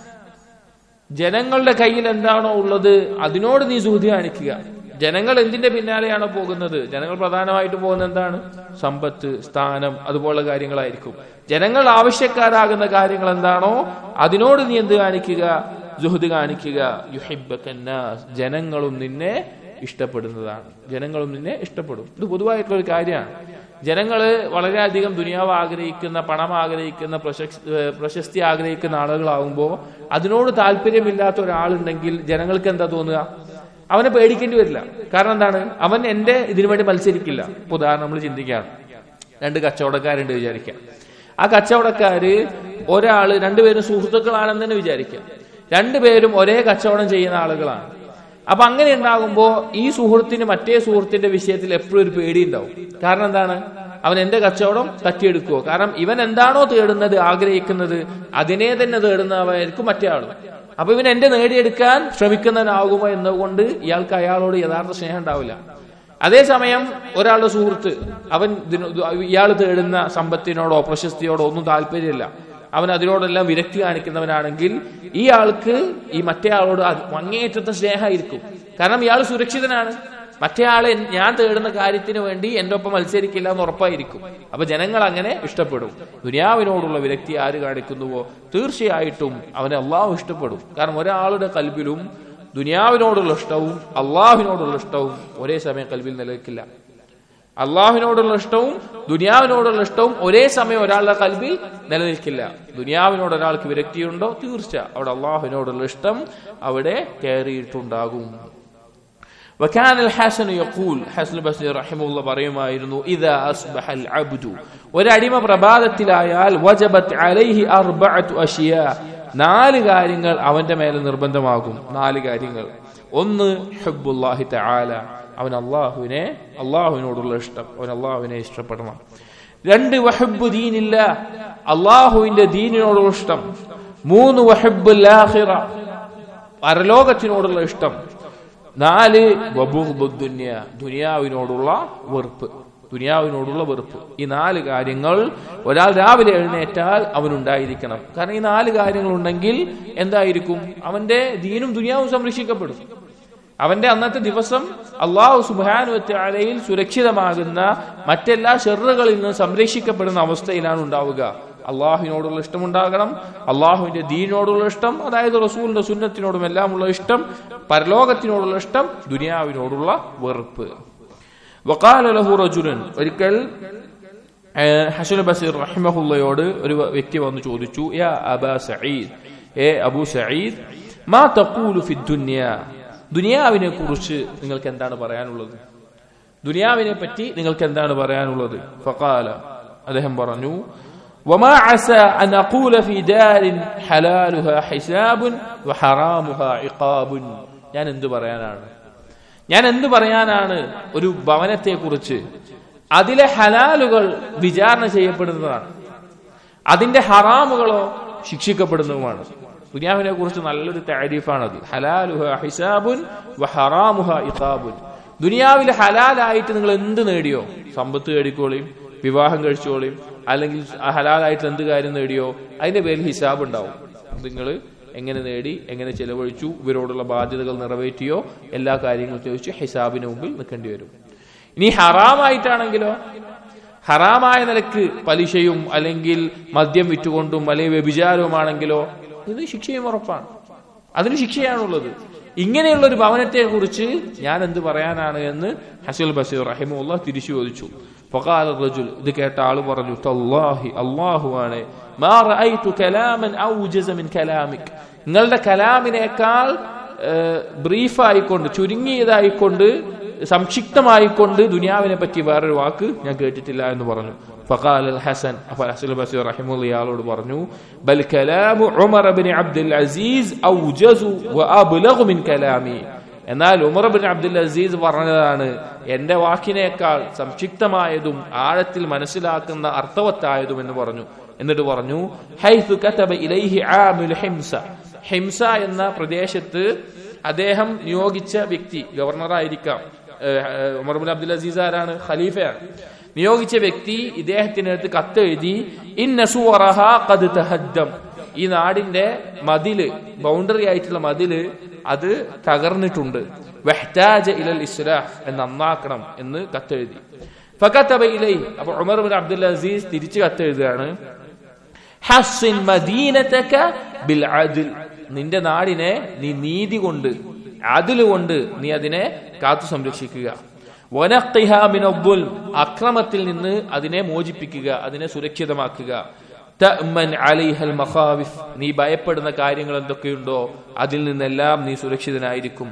ജനങ്ങളുടെ കയ്യിൽ എന്താണോ ഉള്ളത് അതിനോട് നീ സൂതി കാണിക്കുക ജനങ്ങൾ എന്തിന്റെ പിന്നാലെയാണോ പോകുന്നത് ജനങ്ങൾ പ്രധാനമായിട്ട് പോകുന്നത് എന്താണ് സമ്പത്ത് സ്ഥാനം അതുപോലുള്ള കാര്യങ്ങളായിരിക്കും ജനങ്ങൾ ആവശ്യക്കാരാകുന്ന കാര്യങ്ങൾ എന്താണോ അതിനോട് നീ എന്ത് കാണിക്കുക ജുഹദ് കാണിക്കുക യുഹിബക്കന്നാസ് ജനങ്ങളും നിന്നെ ഇഷ്ടപ്പെടുന്നതാണ് ജനങ്ങളും നിന്നെ ഇഷ്ടപ്പെടും ഇത് പൊതുവായിട്ടുള്ള ഒരു കാര്യമാണ് ജനങ്ങള് വളരെയധികം ദുനിയാവ് ആഗ്രഹിക്കുന്ന പണം ആഗ്രഹിക്കുന്ന പ്രശസ്തി ഏഹ് പ്രശസ്തി ആഗ്രഹിക്കുന്ന ആളുകളാകുമ്പോൾ അതിനോട് താല്പര്യമില്ലാത്ത ഒരാളുണ്ടെങ്കിൽ ജനങ്ങൾക്ക് എന്താ തോന്നുക അവനെ പേടിക്കേണ്ടി വരില്ല കാരണം എന്താണ് അവൻ എന്റെ ഇതിനു വേണ്ടി മത്സരിക്കില്ല ഇപ്പൊ ഉദാഹരണം നമ്മൾ ചിന്തിക്കുകയാണ് രണ്ട് കച്ചവടക്കാരുണ്ട് വിചാരിക്കാം ആ കച്ചവടക്കാര് ഒരാള് രണ്ടുപേരും സുഹൃത്തുക്കളാണെന്ന് തന്നെ വിചാരിക്കാം രണ്ടുപേരും ഒരേ കച്ചവടം ചെയ്യുന്ന ആളുകളാണ് അപ്പൊ അങ്ങനെ ഉണ്ടാകുമ്പോ ഈ സുഹൃത്തിന് മറ്റേ സുഹൃത്തിന്റെ വിഷയത്തിൽ എപ്പോഴും ഒരു പേടി ഉണ്ടാവും കാരണം എന്താണ് അവൻ എന്റെ കച്ചവടം തട്ടിയെടുക്കുവോ കാരണം ഇവൻ എന്താണോ തേടുന്നത് ആഗ്രഹിക്കുന്നത് അതിനെ തന്നെ തേടുന്നവരായിരിക്കും മറ്റേ ആളും അപ്പൊ ഇവൻ എന്റെ നേടിയെടുക്കാൻ ശ്രമിക്കുന്നവനാകുമോ എന്നുകൊണ്ട് ഇയാൾക്ക് അയാളോട് യഥാർത്ഥ സ്നേഹം ഉണ്ടാവില്ല അതേസമയം ഒരാളുടെ സുഹൃത്ത് അവൻ ഇയാൾ തേടുന്ന സമ്പത്തിനോടോ പ്രശസ്തിയോടോ ഒന്നും താല്പര്യമില്ല അവൻ അതിനോടെല്ലാം വിരക്തി കാണിക്കുന്നവനാണെങ്കിൽ ഈ ആൾക്ക് ഈ മറ്റേ ആളോട് അത് അങ്ങേയറ്റത്തെ സ്നേഹമായിരിക്കും കാരണം ഇയാൾ സുരക്ഷിതനാണ് മറ്റേ ആളെ ഞാൻ തേടുന്ന കാര്യത്തിന് വേണ്ടി എന്റെ ഒപ്പം മത്സരിക്കില്ല എന്ന് ഉറപ്പായിരിക്കും അപ്പൊ ജനങ്ങൾ അങ്ങനെ ഇഷ്ടപ്പെടും ദുനിയാവിനോടുള്ള വിരക്തി ആര് കാണിക്കുന്നുവോ തീർച്ചയായിട്ടും അവനെ അള്ളാഹു ഇഷ്ടപ്പെടും കാരണം ഒരാളുടെ കൽബിലും ദുനിയാവിനോടുള്ള ഇഷ്ടവും അള്ളാഹുവിനോടുള്ള ഇഷ്ടവും ഒരേ സമയം കൽബിൽ നിലനിൽക്കില്ല അള്ളാഹുവിനോടുള്ള ഇഷ്ടവും ദുനിയാവിനോടുള്ള ഇഷ്ടവും ഒരേ സമയം ഒരാളുടെ കൽബിൽ നിലനിൽക്കില്ല ദുനിയാവിനോട് ഒരാൾക്ക് വിരക്തിയുണ്ടോ തീർച്ച അവിടെ അള്ളാഹുവിനോടുള്ള ഇഷ്ടം അവിടെ കയറിയിട്ടുണ്ടാകും وكان الحسن يقول حسن البصري رحمه الله പറയുമായിരുന്നു إذا أصبح العبد ഒരടിമ പ്രഭാതത്തിലായാൽ وجبت عليه أربعة أشياء നാല് കാര്യങ്ങൾ അവന്റെ മേലെ നിർബന്ധമാകും നാല് കാര്യങ്ങൾ ഒന്ന് ഹബ്ബുല്ലാഹി തആല അവൻ അള്ളാഹുവിനെ അള്ളാഹുവിനോടുള്ള ഇഷ്ടം അവൻ അള്ളാഹുവിനെ ഇഷ്ടപ്പെടണം രണ്ട് വഹബ്ബു ദീനില്ല അള്ളാഹുവിന്റെ ദീനിനോടുള്ള ഇഷ്ടം മൂന്ന് വഹബ്ബുൽ ആഖിറ പരലോകത്തിനോടുള്ള ഇഷ്ടം നാല് വബുദ്ദുന്യ ദുനിയാവിനോടുള്ള വെറുപ്പ് ദുനിയാവിനോടുള്ള വെറുപ്പ് ഈ നാല് കാര്യങ്ങൾ ഒരാൾ രാവിലെ എഴുന്നേറ്റാൽ അവനുണ്ടായിരിക്കണം കാരണം ഈ നാല് കാര്യങ്ങൾ ഉണ്ടെങ്കിൽ എന്തായിരിക്കും അവന്റെ ദീനും ദുനിയാവും സംരക്ഷിക്കപ്പെടും അവന്റെ അന്നത്തെ ദിവസം അള്ളാഹു സുബാനുവത്തലയിൽ സുരക്ഷിതമാകുന്ന മറ്റെല്ലാ ഷെറുകളിൽ നിന്ന് സംരക്ഷിക്കപ്പെടുന്ന അവസ്ഥയിലാണ് ഉണ്ടാവുക അള്ളാഹുവിനോടുള്ള ഇഷ്ടമുണ്ടാകണം അള്ളാഹുവിന്റെ ദീനിനോടുള്ള ഇഷ്ടം അതായത് റസൂലിന്റെ സുന്നത്തിനോടും എല്ലാമുള്ള ഇഷ്ടം പരലോകത്തിനോടുള്ള ഇഷ്ടം ദുനിയാവിനോടുള്ള വെറുപ്പ് വക്കാല ലഹു റജുലൻ ഒരിക്കൽ ഹസൻ ബസീർ റഹിമഹുല്ലയോട് ഒരു വ്യക്തി വന്ന് ചോദിച്ചു യാ അബാ സഈദ് ഏ അബു സഈദ് മാ തഖൂലു ഫി ദുനിയ ദുനിയാവിനെ കുറിച്ച് നിങ്ങൾക്ക് എന്താണ് പറയാനുള്ളത് ദുനിയാവിനെ പറ്റി നിങ്ങൾക്ക് എന്താണ് പറയാനുള്ളത് ഫഖാല അദ്ദേഹം പറഞ്ഞു وما عسى أن أقول في دار حلالها حساب وحرامها عقاب ഞാൻ എന്ത് പറയാനാണ് ഞാൻ എന്ത് പറയാനാണ് ഒരു ഭവനത്തെ കുറിച്ച് അതിലെ ഹലാലുകൾ വിചാരണ ചെയ്യപ്പെടുന്നതാണ് അതിന്റെ ഹറാമുകളോ ശിക്ഷിക്കപ്പെടുന്നതുമാണ് ദുനിയാവിനെ കുറിച്ച് നല്ലൊരു താരീഫാണത് ഹലാലുഹ ഹിസാബുൻ വ ഹറാമുഹ ഇഖാബുൻ ദുനിയാവിൽ ഹലാലായിട്ട് നിങ്ങൾ എന്ത് നേടിയോ സമ്പത്ത് നേടിക്കോളിയും വിവാഹം കഴിച്ചോളിയും അല്ലെങ്കിൽ ആ ഹലാലായിട്ട് എന്ത് കാര്യം നേടിയോ അതിന്റെ പേരിൽ ഹിസാബ് ഉണ്ടാവും നിങ്ങൾ എങ്ങനെ നേടി എങ്ങനെ ചെലവഴിച്ചു ഇവരോടുള്ള ബാധ്യതകൾ നിറവേറ്റിയോ എല്ലാ കാര്യങ്ങളും ചോദിച്ചു ഹിസാബിന് മുമ്പിൽ നിൽക്കേണ്ടി വരും ഇനി ഹറാമായിട്ടാണെങ്കിലോ ഹറാമായ നിലക്ക് പലിശയും അല്ലെങ്കിൽ മദ്യം വിറ്റുകൊണ്ടും അല്ലെങ്കിൽ വ്യഭിചാരവുമാണെങ്കിലോ ഇത് ശിക്ഷയും ഉറപ്പാണ് അതിന് ശിക്ഷയാണുള്ളത് ഇങ്ങനെയുള്ള ഒരു ഭവനത്തെ കുറിച്ച് ഞാൻ എന്ത് പറയാനാണ് എന്ന് ഹസുൽ ബസീർ റഹിമുള്ള തിരിച്ചു ചോദിച്ചു ഫഖാല റജുൽ ഇത് കേട്ട ആള് പറഞ്ഞു തല്ലാഹി അല്ലാഹുവാണ് മാ റഅയ്തു കലാമൻ ഔജസ മിൻ കലാമിക് നിങ്ങളുടെ കലാമിനേക്കാൾ ബ്രീഫായിക്കൊണ്ട് ചുരുങ്ങിയതായിക്കൊണ്ട് സംക്ഷിപ്തമായിക്കൊണ്ട് ദുനിയാവിനെ പറ്റി വേറൊരു വാക്ക് ഞാൻ കേട്ടിട്ടില്ല എന്ന് പറഞ്ഞു ഫഖാൽ അൽ ഹസൻ അപ്പോൾ ഹസൻ ബസീർ റഹിമുള്ള ഇയാളോട് പറഞ്ഞു ബൽ കലാമു ഉമർ ബിൻ അബ്ദുൽ അസീസ് ഔജസു വ അബ്ലഗു മിൻ കലാമി എന്നാൽ ഉമർ ബിൻ അബ്ദുൽ അസീസ് പറഞ്ഞതാണ് എന്റെ വാക്കിനേക്കാൾ സംക്ഷിപ്തമായതും ആഴത്തിൽ മനസ്സിലാക്കുന്ന അർത്ഥവത്തായതും എന്ന് പറഞ്ഞു എന്നിട്ട് പറഞ്ഞു ഹൈസു കതബ ഇലൈഹി ആമിൽ ഹിംസ ഹിംസ എന്ന പ്രദേശത്ത് അദ്ദേഹം നിയോഗിച്ച വ്യക്തി ഗവർണറായിരിക്കാം ഉമർ ബിൻ അബ്ദുൽ അസീസ് ആരാണ് ഖലീഫയാണ് നിയോഗിച്ച വ്യക്തി ഇദ്ദേഹത്തിനടുത്ത് കത്തെഴുതി തഹദ്ദം ഈ നാടിന്റെ മതില് ബൗണ്ടറി ആയിട്ടുള്ള മതില് അത് തകർന്നിട്ടുണ്ട് വെഹ്താജ ഇലൽ ഇസ്ലാഹ് എന്ന് നന്നാക്കണം എന്ന് കത്തെഴുതി ഫക്കത്തബ ഇലൈ അപ്പൊ ഉമർ ബിൻ അബ്ദുൽ അസീസ് തിരിച്ചു കത്തെഴുതുകയാണ് ഹസ്സിൻ മദീനതക ബിൽ അദ്ൽ നിന്റെ നാടിനെ നീ നീതി കൊണ്ട് അതില് കൊണ്ട് നീ അതിനെ കാത്തു സംരക്ഷിക്കുക അക്രമത്തിൽ നിന്ന് അതിനെ മോചിപ്പിക്കുക അതിനെ സുരക്ഷിതമാക്കുക നീ ഭയപ്പെടുന്ന കാര്യങ്ങൾ എന്തൊക്കെയുണ്ടോ അതിൽ നിന്നെല്ലാം നീ സുരക്ഷിതനായിരിക്കും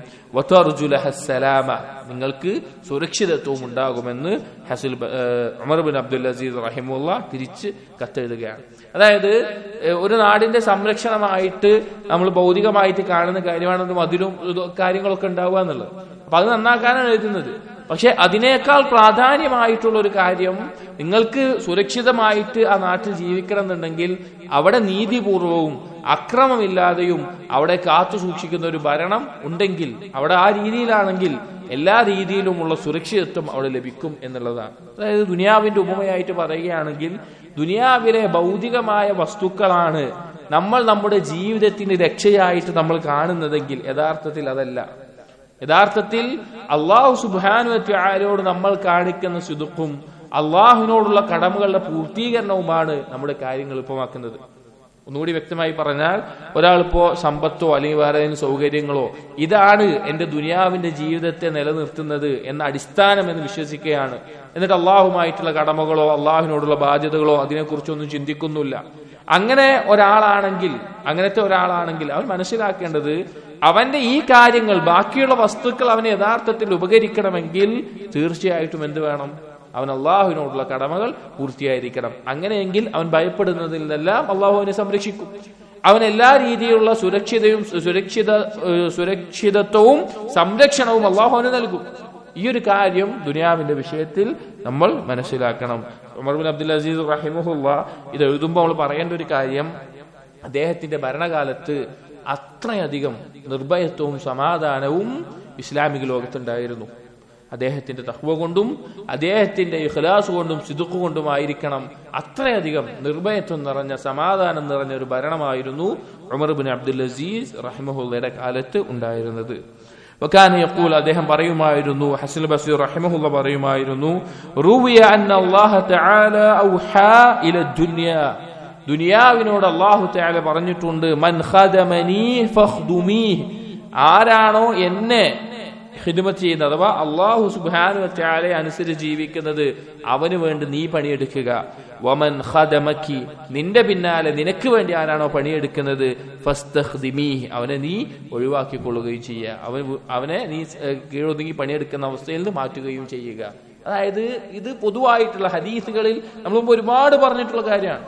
സലാമ നിങ്ങൾക്ക് സുരക്ഷിതത്വം ഉണ്ടാകുമെന്ന് ഹസുൽ ഉമർ ബിൻ അബ്ദുൽ അസീസ് റഹിമുള്ള തിരിച്ച് കത്തെഴുതുകയാണ് അതായത് ഒരു നാടിന്റെ സംരക്ഷണമായിട്ട് നമ്മൾ ഭൗതികമായിട്ട് കാണുന്ന കാര്യമാണ് മതിലും കാര്യങ്ങളൊക്കെ ഉണ്ടാവുക എന്നുള്ളത് അപ്പൊ അത് നന്നാക്കാനാണ് എഴുതുന്നത് പക്ഷെ അതിനേക്കാൾ പ്രാധാന്യമായിട്ടുള്ള ഒരു കാര്യം നിങ്ങൾക്ക് സുരക്ഷിതമായിട്ട് ആ നാട്ടിൽ ജീവിക്കണം എന്നുണ്ടെങ്കിൽ അവിടെ നീതിപൂർവവും അക്രമമില്ലാതെയും അവിടെ കാത്തു സൂക്ഷിക്കുന്ന ഒരു ഭരണം ഉണ്ടെങ്കിൽ അവിടെ ആ രീതിയിലാണെങ്കിൽ എല്ലാ രീതിയിലുമുള്ള സുരക്ഷിതത്വം അവിടെ ലഭിക്കും എന്നുള്ളതാണ് അതായത് ദുനിയാവിന്റെ ഉപമയായിട്ട് പറയുകയാണെങ്കിൽ ദുനിയാവിലെ ഭൗതികമായ വസ്തുക്കളാണ് നമ്മൾ നമ്മുടെ ജീവിതത്തിന്റെ രക്ഷയായിട്ട് നമ്മൾ കാണുന്നതെങ്കിൽ യഥാർത്ഥത്തിൽ അതല്ല യഥാർത്ഥത്തിൽ അള്ളാഹു സുബാനുവറ്റാരോട് നമ്മൾ കാണിക്കുന്ന സുതുക്കും അള്ളാഹുവിനോടുള്ള കടമകളുടെ പൂർത്തീകരണവുമാണ് നമ്മുടെ കാര്യങ്ങൾ എളുപ്പമാക്കുന്നത് ഒന്നുകൂടി വ്യക്തമായി പറഞ്ഞാൽ ഒരാളിപ്പോ സമ്പത്തോ അല്ലെങ്കിൽ വേറെ ഏതെങ്കിലും സൗകര്യങ്ങളോ ഇതാണ് എന്റെ ദുനിയാവിന്റെ ജീവിതത്തെ നിലനിർത്തുന്നത് എന്ന അടിസ്ഥാനം എന്ന് വിശ്വസിക്കുകയാണ് എന്നിട്ട് അള്ളാഹുമായിട്ടുള്ള കടമകളോ അള്ളാഹുവിനോടുള്ള ബാധ്യതകളോ അതിനെക്കുറിച്ചൊന്നും ചിന്തിക്കുന്നില്ല അങ്ങനെ ഒരാളാണെങ്കിൽ അങ്ങനത്തെ ഒരാളാണെങ്കിൽ അവൻ മനസ്സിലാക്കേണ്ടത് അവന്റെ ഈ കാര്യങ്ങൾ ബാക്കിയുള്ള വസ്തുക്കൾ അവന് യഥാർത്ഥത്തിൽ ഉപകരിക്കണമെങ്കിൽ തീർച്ചയായിട്ടും എന്ത് വേണം അവൻ അള്ളാഹുവിനോടുള്ള കടമകൾ പൂർത്തിയായിരിക്കണം അങ്ങനെയെങ്കിൽ അവൻ ഭയപ്പെടുന്നതിൽ നിന്നെല്ലാം അള്ളാഹു അവനെ സംരക്ഷിക്കും അവൻ എല്ലാ രീതിയിലുള്ള സുരക്ഷിതയും സുരക്ഷിത സുരക്ഷിതത്വവും സംരക്ഷണവും അള്ളാഹു അവന് നൽകും ഈ ഒരു കാര്യം ദുനിയാവിന്റെ വിഷയത്തിൽ നമ്മൾ മനസ്സിലാക്കണം ഉമർ ബിൻ അബ്ദുൽ അസീസ് റഹിമുല്ല ഇത് എഴുതുമ്പോൾ നമ്മൾ പറയേണ്ട ഒരു കാര്യം അദ്ദേഹത്തിന്റെ ഭരണകാലത്ത് അത്രയധികം നിർഭയത്വവും സമാധാനവും ഇസ്ലാമിക ലോകത്തുണ്ടായിരുന്നു അദ്ദേഹത്തിന്റെ തഹ്വ കൊണ്ടും അദ്ദേഹത്തിന്റെ ഇഖ്ലാസ് കൊണ്ടും സിദുക്ക് കൊണ്ടുമായിരിക്കണം അത്രയധികം നിർഭയത്വം നിറഞ്ഞ സമാധാനം നിറഞ്ഞ ഒരു ഭരണമായിരുന്നു ഉമർ ബിൻ അബ്ദുൽ അസീസ് റഹിമഹുല്ലയുടെ കാലത്ത് ഉണ്ടായിരുന്നത് وكان يقول അദ്ദേഹം പറയുമായിരുന്നു ഹസൻ ബസീർ റഹിമഹുല്ല പറയുമായിരുന്നു റൂവിയ അന്ന അല്ലാഹു തആല ഔഹാ ഇല ദുനിയ ദുനിയാവിനോട് അള്ളാഹു തആല പറഞ്ഞിട്ടുണ്ട് മൻ ഖദമനി ഫഖ്ദുമീഹ് ആരാണോ എന്നെ ഹിദ്മത്ത് ചെയ്യുന്നത് അഥവാ അള്ളാഹു സുബാനു ചാലെ അനുസരിച്ച് ജീവിക്കുന്നത് അവന് വേണ്ടി നീ പണിയെടുക്കുക വമൻ ഖദമക്കി നിന്റെ പിന്നാലെ നിനക്ക് വേണ്ടി ആരാണോ പണിയെടുക്കുന്നത് ഫസ്തഖ്ദിമീ അവനെ നീ ഒഴിവാക്കിക്കൊള്ളുകയും ചെയ്യുക അവൻ അവനെ നീ കീഴൊതുങ്ങി പണിയെടുക്കുന്ന അവസ്ഥയിൽ നിന്ന് മാറ്റുകയും ചെയ്യുക അതായത് ഇത് പൊതുവായിട്ടുള്ള ഹദീസുകളിൽ നമ്മൾ മുമ്പ് ഒരുപാട് പറഞ്ഞിട്ടുള്ള കാര്യമാണ്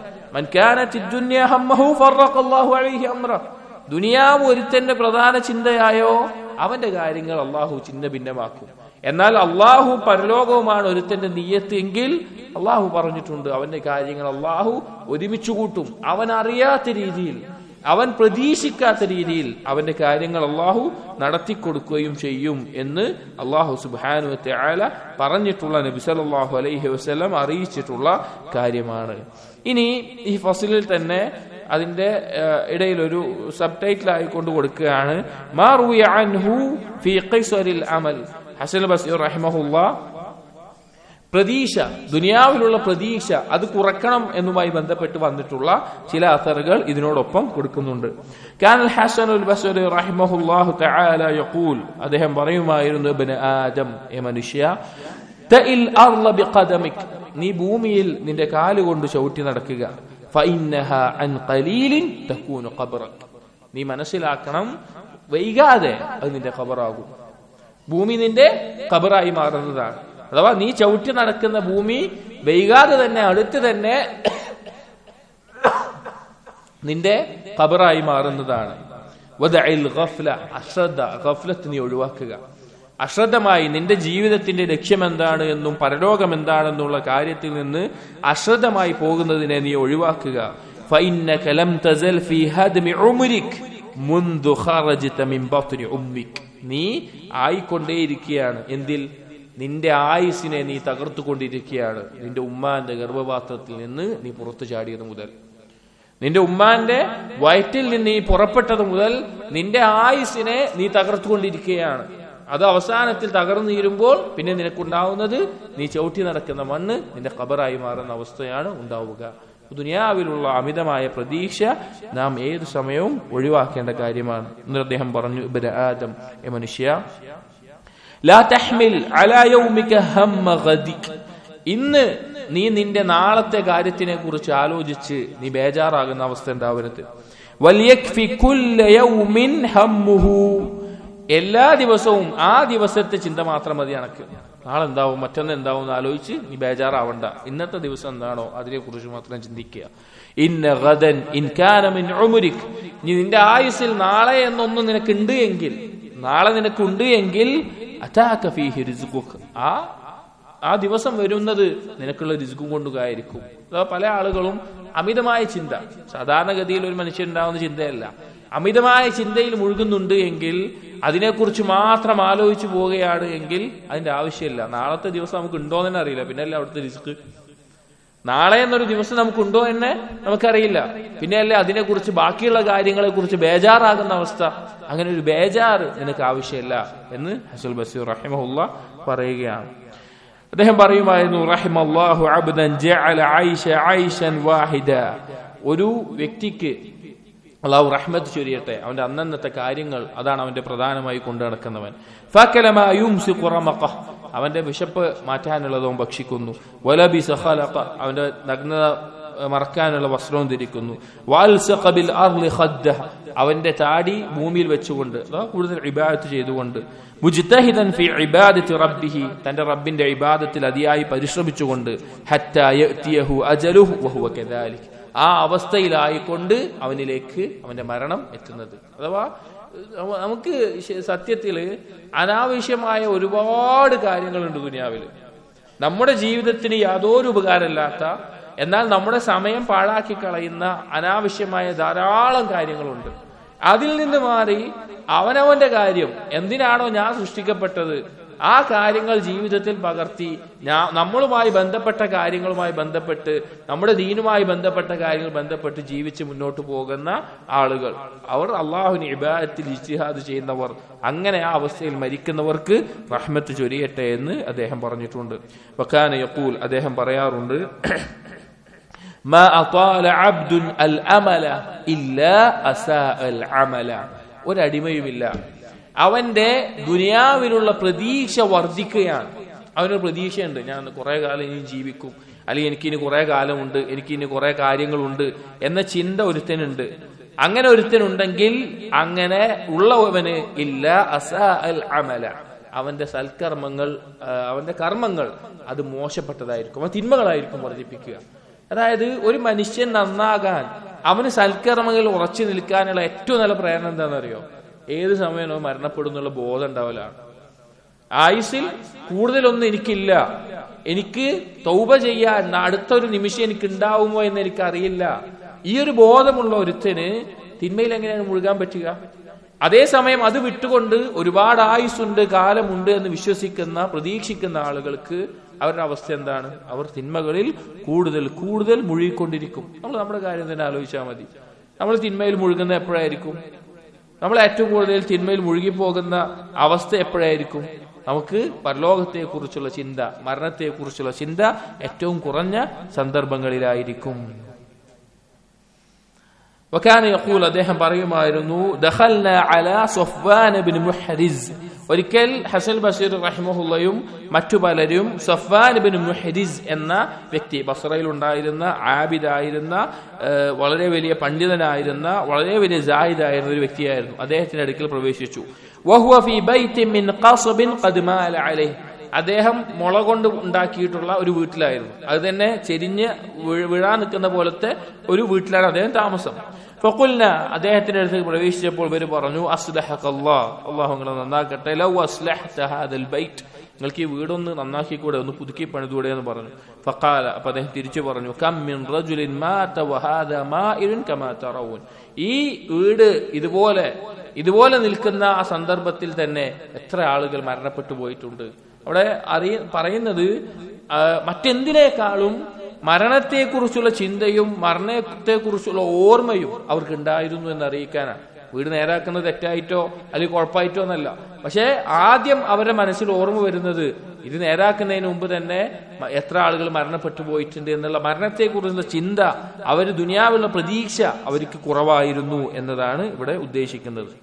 ദുനിയാവ് ഒരുത്തന്റെ പ്രധാന ചിന്തയായോ അവന്റെ കാര്യങ്ങൾ അള്ളാഹു ചിന്ന ഭിന്നമാക്കും എന്നാൽ അള്ളാഹു പരലോകവുമാണ് ഒരുത്തന്റെ നീയത്ത് എങ്കിൽ അള്ളാഹു പറഞ്ഞിട്ടുണ്ട് അവന്റെ കാര്യങ്ങൾ അള്ളാഹു ഒരുമിച്ച് കൂട്ടും അവൻ അറിയാത്ത രീതിയിൽ അവൻ പ്രതീക്ഷിക്കാത്ത രീതിയിൽ അവന്റെ കാര്യങ്ങൾ അള്ളാഹു നടത്തിക്കൊടുക്കുകയും ചെയ്യും എന്ന് അള്ളാഹു സുബാനു ആല പറഞ്ഞിട്ടുള്ള നബി സല്ലല്ലാഹു അലൈഹി വസല്ലം അറിയിച്ചിട്ടുള്ള കാര്യമാണ് ഇനി ഈ ഫസിലിൽ തന്നെ അതിന്റെ ഇടയിൽ ഒരു സബ് ടൈറ്റിൽ ആയിക്കൊണ്ട് കൊടുക്കുകയാണ് മാറുയ അൻഹു ഫി ഖൈസറിൽ അമൽ ഹസൻ ബസീർ റഹിമഹുല്ല പ്രതീക്ഷ ദുനിയാവിലുള്ള പ്രതീക്ഷ അത് കുറക്കണം എന്നുമായി ബന്ധപ്പെട്ട് വന്നിട്ടുള്ള ചില അസറുകൾ ഇതിനോടൊപ്പം കൊടുക്കുന്നുണ്ട് കാനൽ ഹസൻ ഉൽ ബസറി റഹിമഹുല്ലാഹു തആല യഖൂൽ അദ്ദേഹം പറയുമായിരുന്നു ഇബ്ന ആദം എ മനുഷ്യ തഇൽ അർള ബിഖദമിക് നീ ഭൂമിയിൽ നിന്റെ കാലുകൊണ്ട് ചവിട്ടി നടക്കുക ഫഇന്നഹ അൻ ഖലീലിൻ തകൂനു ഖബ്റക് നീ മനസ്സിലാക്കണം വൈകാതെ അത് നിന്റെ ഖബറാകും ഭൂമി നിന്റെ ഖബറായി മാറുന്നതാണ് അഥവാ നീ ചവിട്ടി നടക്കുന്ന ഭൂമി വൈകാതെ തന്നെ അടുത്ത് തന്നെ നിന്റെ ഖബറായി മാറുന്നതാണ് ഗഫ്ല അശ്രദ്ധ ഗഫ്ലത്ത് നീ ഒഴിവാക്കുക അശ്രദ്ധമായി നിന്റെ ജീവിതത്തിന്റെ ലക്ഷ്യം എന്താണ് എന്നും പരലോകം എന്താണെന്നുള്ള കാര്യത്തിൽ നിന്ന് അശ്രദ്ധമായി പോകുന്നതിനെ നീ ഒഴിവാക്കുക فإنك لم تزل في هدم عمرك منذ خرجت من بطن أمك നീ ആയിക്കൊണ്ടേയിരിക്കുകയാണ് എന്തിൽ നിന്റെ ആയുസിനെ നീ തകർത്തുകൊണ്ടിരിക്കുകയാണ് നിന്റെ ഉമ്മാന്റെ ഗർഭപാത്രത്തിൽ നിന്ന് നീ പുറത്തു ചാടിയത് മുതൽ നിന്റെ ഉമ്മാന്റെ വയറ്റിൽ നിന്ന് നീ പുറപ്പെട്ടത് മുതൽ നിന്റെ ആയുസിനെ നീ തകർത്തുകൊണ്ടിരിക്കുകയാണ് അത് അവസാനത്തിൽ തകർന്നു തീരുമ്പോൾ പിന്നെ നിനക്കുണ്ടാവുന്നത് നീ ചവിട്ടി നടക്കുന്ന മണ്ണ് നിന്റെ ഖബറായി മാറുന്ന അവസ്ഥയാണ് ഉണ്ടാവുക ദുനിയാവിലുള്ള അമിതമായ പ്രതീക്ഷ നാം ഏതു സമയവും ഒഴിവാക്കേണ്ട കാര്യമാണ് എന്ന് അദ്ദേഹം പറഞ്ഞു ഇബ്ന ആദം എ മനുഷ്യ ലാ തഹ്മിൽ അലാ യൗമിക ഹമ്മ ഗദിക് ഇന്ന് നീ നിന്റെ നാളത്തെ കാര്യത്തിനെ കുറിച്ച് ആലോചിച്ച് നീ ബേജാറാകുന്ന അവസ്ഥ ഉണ്ടാവരുത് വൽയക്ഫി കുല്ല യൗമിൻ ഹമ്മുഹു എല്ലാ ദിവസവും ആ ദിവസത്തെ ചിന്ത മാത്രം മതി അനക്ക് നാളെ എന്താവും മറ്റൊന്ന് എന്താവും എന്ന് ആലോചിച്ച് നീ ബേജാറാവണ്ട ഇന്നത്തെ ദിവസം എന്താണോ അതിനെ കുറിച്ച് മാത്രം ചിന്തിക്കുക ഇന്ന ഗദൻ ഇൻകാനമിൻ ഉമുരിക് നീ നിന്റെ ആയുസിൽ നാളെ എന്നൊന്നും നിനക്കുണ്ട് എങ്കിൽ നാളെ നിനക്കുണ്ട് എങ്കിൽ അറ്റാക്ക ഫീഹി റിസ്ഖുക് ആ ആ ദിവസം വരുന്നത് നിനക്കുള്ള രിസ്കും കൊണ്ടുകായിരിക്കും അഥവാ പല ആളുകളും അമിതമായ ചിന്ത സാധാരണഗതിയിൽ ഒരു മനുഷ്യൻ ഉണ്ടാവുന്ന ചിന്തയല്ല അമിതമായ ചിന്തയിൽ മുഴുകുന്നുണ്ട് എങ്കിൽ അതിനെക്കുറിച്ച് മാത്രം ആലോചിച്ചു പോവുകയാണ് എങ്കിൽ അതിന്റെ ആവശ്യമില്ല നാളത്തെ ദിവസം നമുക്ക് ഉണ്ടോ എന്ന് അറിയില്ല പിന്നല്ലേ അവിടുത്തെ റിസ്ക് നാളെ എന്നൊരു ദിവസം നമുക്കുണ്ടോ എന്ന് നമുക്കറിയില്ല പിന്നെയല്ലേ അതിനെക്കുറിച്ച് ബാക്കിയുള്ള കാര്യങ്ങളെ കുറിച്ച് ബേജാറാകുന്ന അവസ്ഥ അങ്ങനെ ഒരു ബേജാറ് നിനക്ക് ആവശ്യമില്ല എന്ന് ഹസുൽ ബസീർ റഹിമഹുല്ല പറയുകയാണ് അദ്ദേഹം പറയുമായിരുന്നു റഹിമല്ലാഹു അബ്ദൻ ജഅല ഐഷ ഐഷൻ വാഹിദ ഒരു വ്യക്തിക്ക് അള്ളാഹു റഹ്മത്ത് ചൊരിയട്ടെ അവന്റെ അന്നന്നത്തെ കാര്യങ്ങൾ അതാണ് അവന്റെ പ്രധാനമായി കൊണ്ടു നടക്കുന്നവൻ അവന്റെ വിശപ്പ് മാറ്റാനുള്ളതും ഭക്ഷിക്കുന്നു വലബി സഹലഖ അവന്റെ നഗ്നത മറക്കാനുള്ള വസ്ത്രവും ധരിക്കുന്നു വാൽസഖബിൽ അർളി ഖദ്ദഹ അവന്റെ താടി ഭൂമിയിൽ വെച്ചുകൊണ്ട് കൂടുതൽ ഇബാദത്ത് ചെയ്തുകൊണ്ട് മുജ്തഹിദൻ ഫി ഇബാദത്തി റബ്ബിഹി തന്റെ റബ്ബിന്റെ ഇബാദത്തിൽ അതിയായി പരിശ്രമിച്ചുകൊണ്ട് ഹത്താ യഅതിയഹു അജലുഹു വഹുവ കദാലിക് ആ അവസ്ഥയിലായിക്കൊണ്ട് അവനിലേക്ക് അവന്റെ മരണം എത്തുന്നത് അഥവാ നമുക്ക് സത്യത്തില് അനാവശ്യമായ ഒരുപാട് കാര്യങ്ങളുണ്ട് ദുനിയാവിൽ നമ്മുടെ ജീവിതത്തിന് യാതൊരു ഉപകാരമില്ലാത്ത എന്നാൽ നമ്മുടെ സമയം പാഴാക്കി കളയുന്ന അനാവശ്യമായ ധാരാളം കാര്യങ്ങളുണ്ട് അതിൽ നിന്ന് മാറി അവനവന്റെ കാര്യം എന്തിനാണോ ഞാൻ സൃഷ്ടിക്കപ്പെട്ടത് ആ കാര്യങ്ങൾ ജീവിതത്തിൽ പകർത്തി ഞാൻ നമ്മളുമായി ബന്ധപ്പെട്ട കാര്യങ്ങളുമായി ബന്ധപ്പെട്ട് നമ്മുടെ ദീനുമായി ബന്ധപ്പെട്ട കാര്യങ്ങൾ ബന്ധപ്പെട്ട് ജീവിച്ച് മുന്നോട്ട് പോകുന്ന ആളുകൾ അവർ അള്ളാഹുവിന് ഇബാദത്തിൽ ഇജ്തിഹാദ് ചെയ്യുന്നവർ അങ്ങനെ ആ അവസ്ഥയിൽ മരിക്കുന്നവർക്ക് റഹ്മത്ത് ചൊരിയട്ടെ എന്ന് അദ്ദേഹം പറഞ്ഞിട്ടുണ്ട് വക്കാന യക്കൂൽ അദ്ദേഹം പറയാറുണ്ട് ما أطال عبد الأمل إلا أساء العمل ഒരടിമയുമില്ല അവന്റെ ദുനിയാവിലുള്ള പ്രതീക്ഷ വർദ്ധിക്കുകയാണ് അവനൊരു പ്രതീക്ഷയുണ്ട് ഞാൻ കുറെ കാലം ഇനി ജീവിക്കും അല്ലെങ്കിൽ എനിക്ക് ഇനി കുറെ കാലമുണ്ട് എനിക്ക് ഇനി കുറെ കാര്യങ്ങളുണ്ട് എന്ന ചിന്ത ഒരുത്തനുണ്ട് അങ്ങനെ ഒരുത്തനുണ്ടെങ്കിൽ അങ്ങനെ ഉള്ളവന് ഇല്ല അസാ അൽ അമല അവന്റെ സൽക്കർമ്മങ്ങൾ അവന്റെ കർമ്മങ്ങൾ അത് മോശപ്പെട്ടതായിരിക്കും അവൻ തിന്മകളായിരിക്കും വർദ്ധിപ്പിക്കുക അതായത് ഒരു മനുഷ്യൻ നന്നാകാൻ അവന് സൽക്കർമ്മങ്ങളിൽ ഉറച്ചു നിൽക്കാനുള്ള ഏറ്റവും നല്ല പ്രേരണ എന്താണെന്നറിയോ ഏത് സമയവും മരണപ്പെടുന്നുള്ള ബോധം ഉണ്ടാവലാണ് ആയുസിൽ കൂടുതലൊന്നും എനിക്കില്ല എനിക്ക് തൗബ ചെയ്യാൻ അടുത്തൊരു നിമിഷം എനിക്ക് ഉണ്ടാവുമോ എന്ന് എനിക്കറിയില്ല ഈ ഒരു ബോധമുള്ള ഒരുത്തന് തിന്മയിൽ എങ്ങനെയാണ് മുഴുകാൻ പറ്റുക അതേസമയം അത് വിട്ടുകൊണ്ട് ഒരുപാട് ആയുസ്സുണ്ട് കാലമുണ്ട് എന്ന് വിശ്വസിക്കുന്ന പ്രതീക്ഷിക്കുന്ന ആളുകൾക്ക് അവരുടെ അവസ്ഥ എന്താണ് അവർ തിന്മകളിൽ കൂടുതൽ കൂടുതൽ മുഴുകിക്കൊണ്ടിരിക്കും നമ്മൾ നമ്മുടെ കാര്യം തന്നെ ആലോചിച്ചാൽ മതി നമ്മൾ തിന്മയിൽ മുഴുകുന്ന എപ്പോഴായിരിക്കും നമ്മൾ ഏറ്റവും കൂടുതൽ തിന്മയിൽ മുഴുകിപ്പോകുന്ന അവസ്ഥ എപ്പോഴായിരിക്കും നമുക്ക് പരലോകത്തെക്കുറിച്ചുള്ള ചിന്ത മരണത്തെക്കുറിച്ചുള്ള ചിന്ത ഏറ്റവും കുറഞ്ഞ സന്ദർഭങ്ങളിലായിരിക്കും വക്കാന യഖൂൽ അദ്ദേഹം പറയുമായിരുന്നു ദഖൽന അലാ സഫ്വാൻ ബിൻ മുഹ്രിസ് ഒരിക്കൽ ഹസൻ ബഷീർ റഹിമഹുല്ലയും മറ്റു പലരും സഫ്വാൻ ബിൻ മുഹ്രിസ് എന്ന വ്യക്തി ബസ്രയിൽ ഉണ്ടായിരുന്ന ആബിദായിരുന്ന ഏഹ്, വളരെ വലിയ പണ്ഡിതനായിരുന്ന വളരെ വലിയ ജാഹിദായിരുന്ന ഒരു വ്യക്തിയായിരുന്നു അദ്ദേഹത്തിന്റെ അടുക്കൽ പ്രവേശിച്ചു വഹുവ ഫീ ബൈത്തിൻ മിൻ ഖസ്ബിൻ ഖദ് മാല അലൈഹി അദ്ദേഹം മുള കൊണ്ട് ഉണ്ടാക്കിയിട്ടുള്ള ഒരു വീട്ടിലായിരുന്നു അത് തന്നെ ചെരിഞ്ഞ് വീഴ് വീഴാൻ നിൽക്കുന്ന പോലത്തെ ഒരു വീട്ടിലാണ് അദ്ദേഹം താമസം ഫക്കുൽന അദ്ദേഹത്തിന്റെ അടുത്തേക്ക് പ്രവേശിച്ചപ്പോൾ ഇവർ പറഞ്ഞു അസ്ലഹഖ് അല്ലാഹ് അള്ളാഹു നിങ്ങളെ നന്നാക്കട്ടെ ലൗ അസ്ലഹ്ത ഹാദൽ ബൈറ്റ് നിങ്ങൾക്ക് ഈ വീടൊന്ന് നന്നാക്കിക്കൂടെ ഒന്ന് പുതുക്കി പണിതൂടെ എന്ന് പറഞ്ഞു ഫക്കാല അപ്പൊ അദ്ദേഹം തിരിച്ചു പറഞ്ഞു കം മിൻ റജുലിൻ മാത വഹാദ മാഇലുൻ കമാ തറഊൻ ഈ വീട് ഇതുപോലെ ഇതുപോലെ നിൽക്കുന്ന ആ സന്ദർഭത്തിൽ തന്നെ എത്ര ആളുകൾ മരണപ്പെട്ടു പോയിട്ടുണ്ട് അവിടെ അറിയ പറയുന്നത് ആ, മറ്റെന്തിനേക്കാളും മരണത്തെക്കുറിച്ചുള്ള ചിന്തയും മരണത്തെക്കുറിച്ചുള്ള ഓർമ്മയും അവർക്ക് ഉണ്ടായിരുന്നു എന്ന് അറിയിക്കാനാണ് വീട് നേരാക്കുന്നത് തെറ്റായിട്ടോ അല്ലെങ്കിൽ കുഴപ്പമായിട്ടോ എന്നല്ല പക്ഷേ ആദ്യം അവരുടെ മനസ്സിൽ ഓർമ്മ വരുന്നത് ഇത് നേരാക്കുന്നതിന് മുമ്പ് തന്നെ മ- എത്ര ആളുകൾ മരണപ്പെട്ടു പോയിട്ടുണ്ട് എന്നുള്ള മരണത്തെക്കുറിച്ചുള്ള ചിന്ത അവർ ദുനിയാവിലുള്ള പ്രതീക്ഷ അവർക്ക് കുറവായിരുന്നു എന്നതാണ് ഇവിടെ ഉദ്ദേശിക്കുന്നത്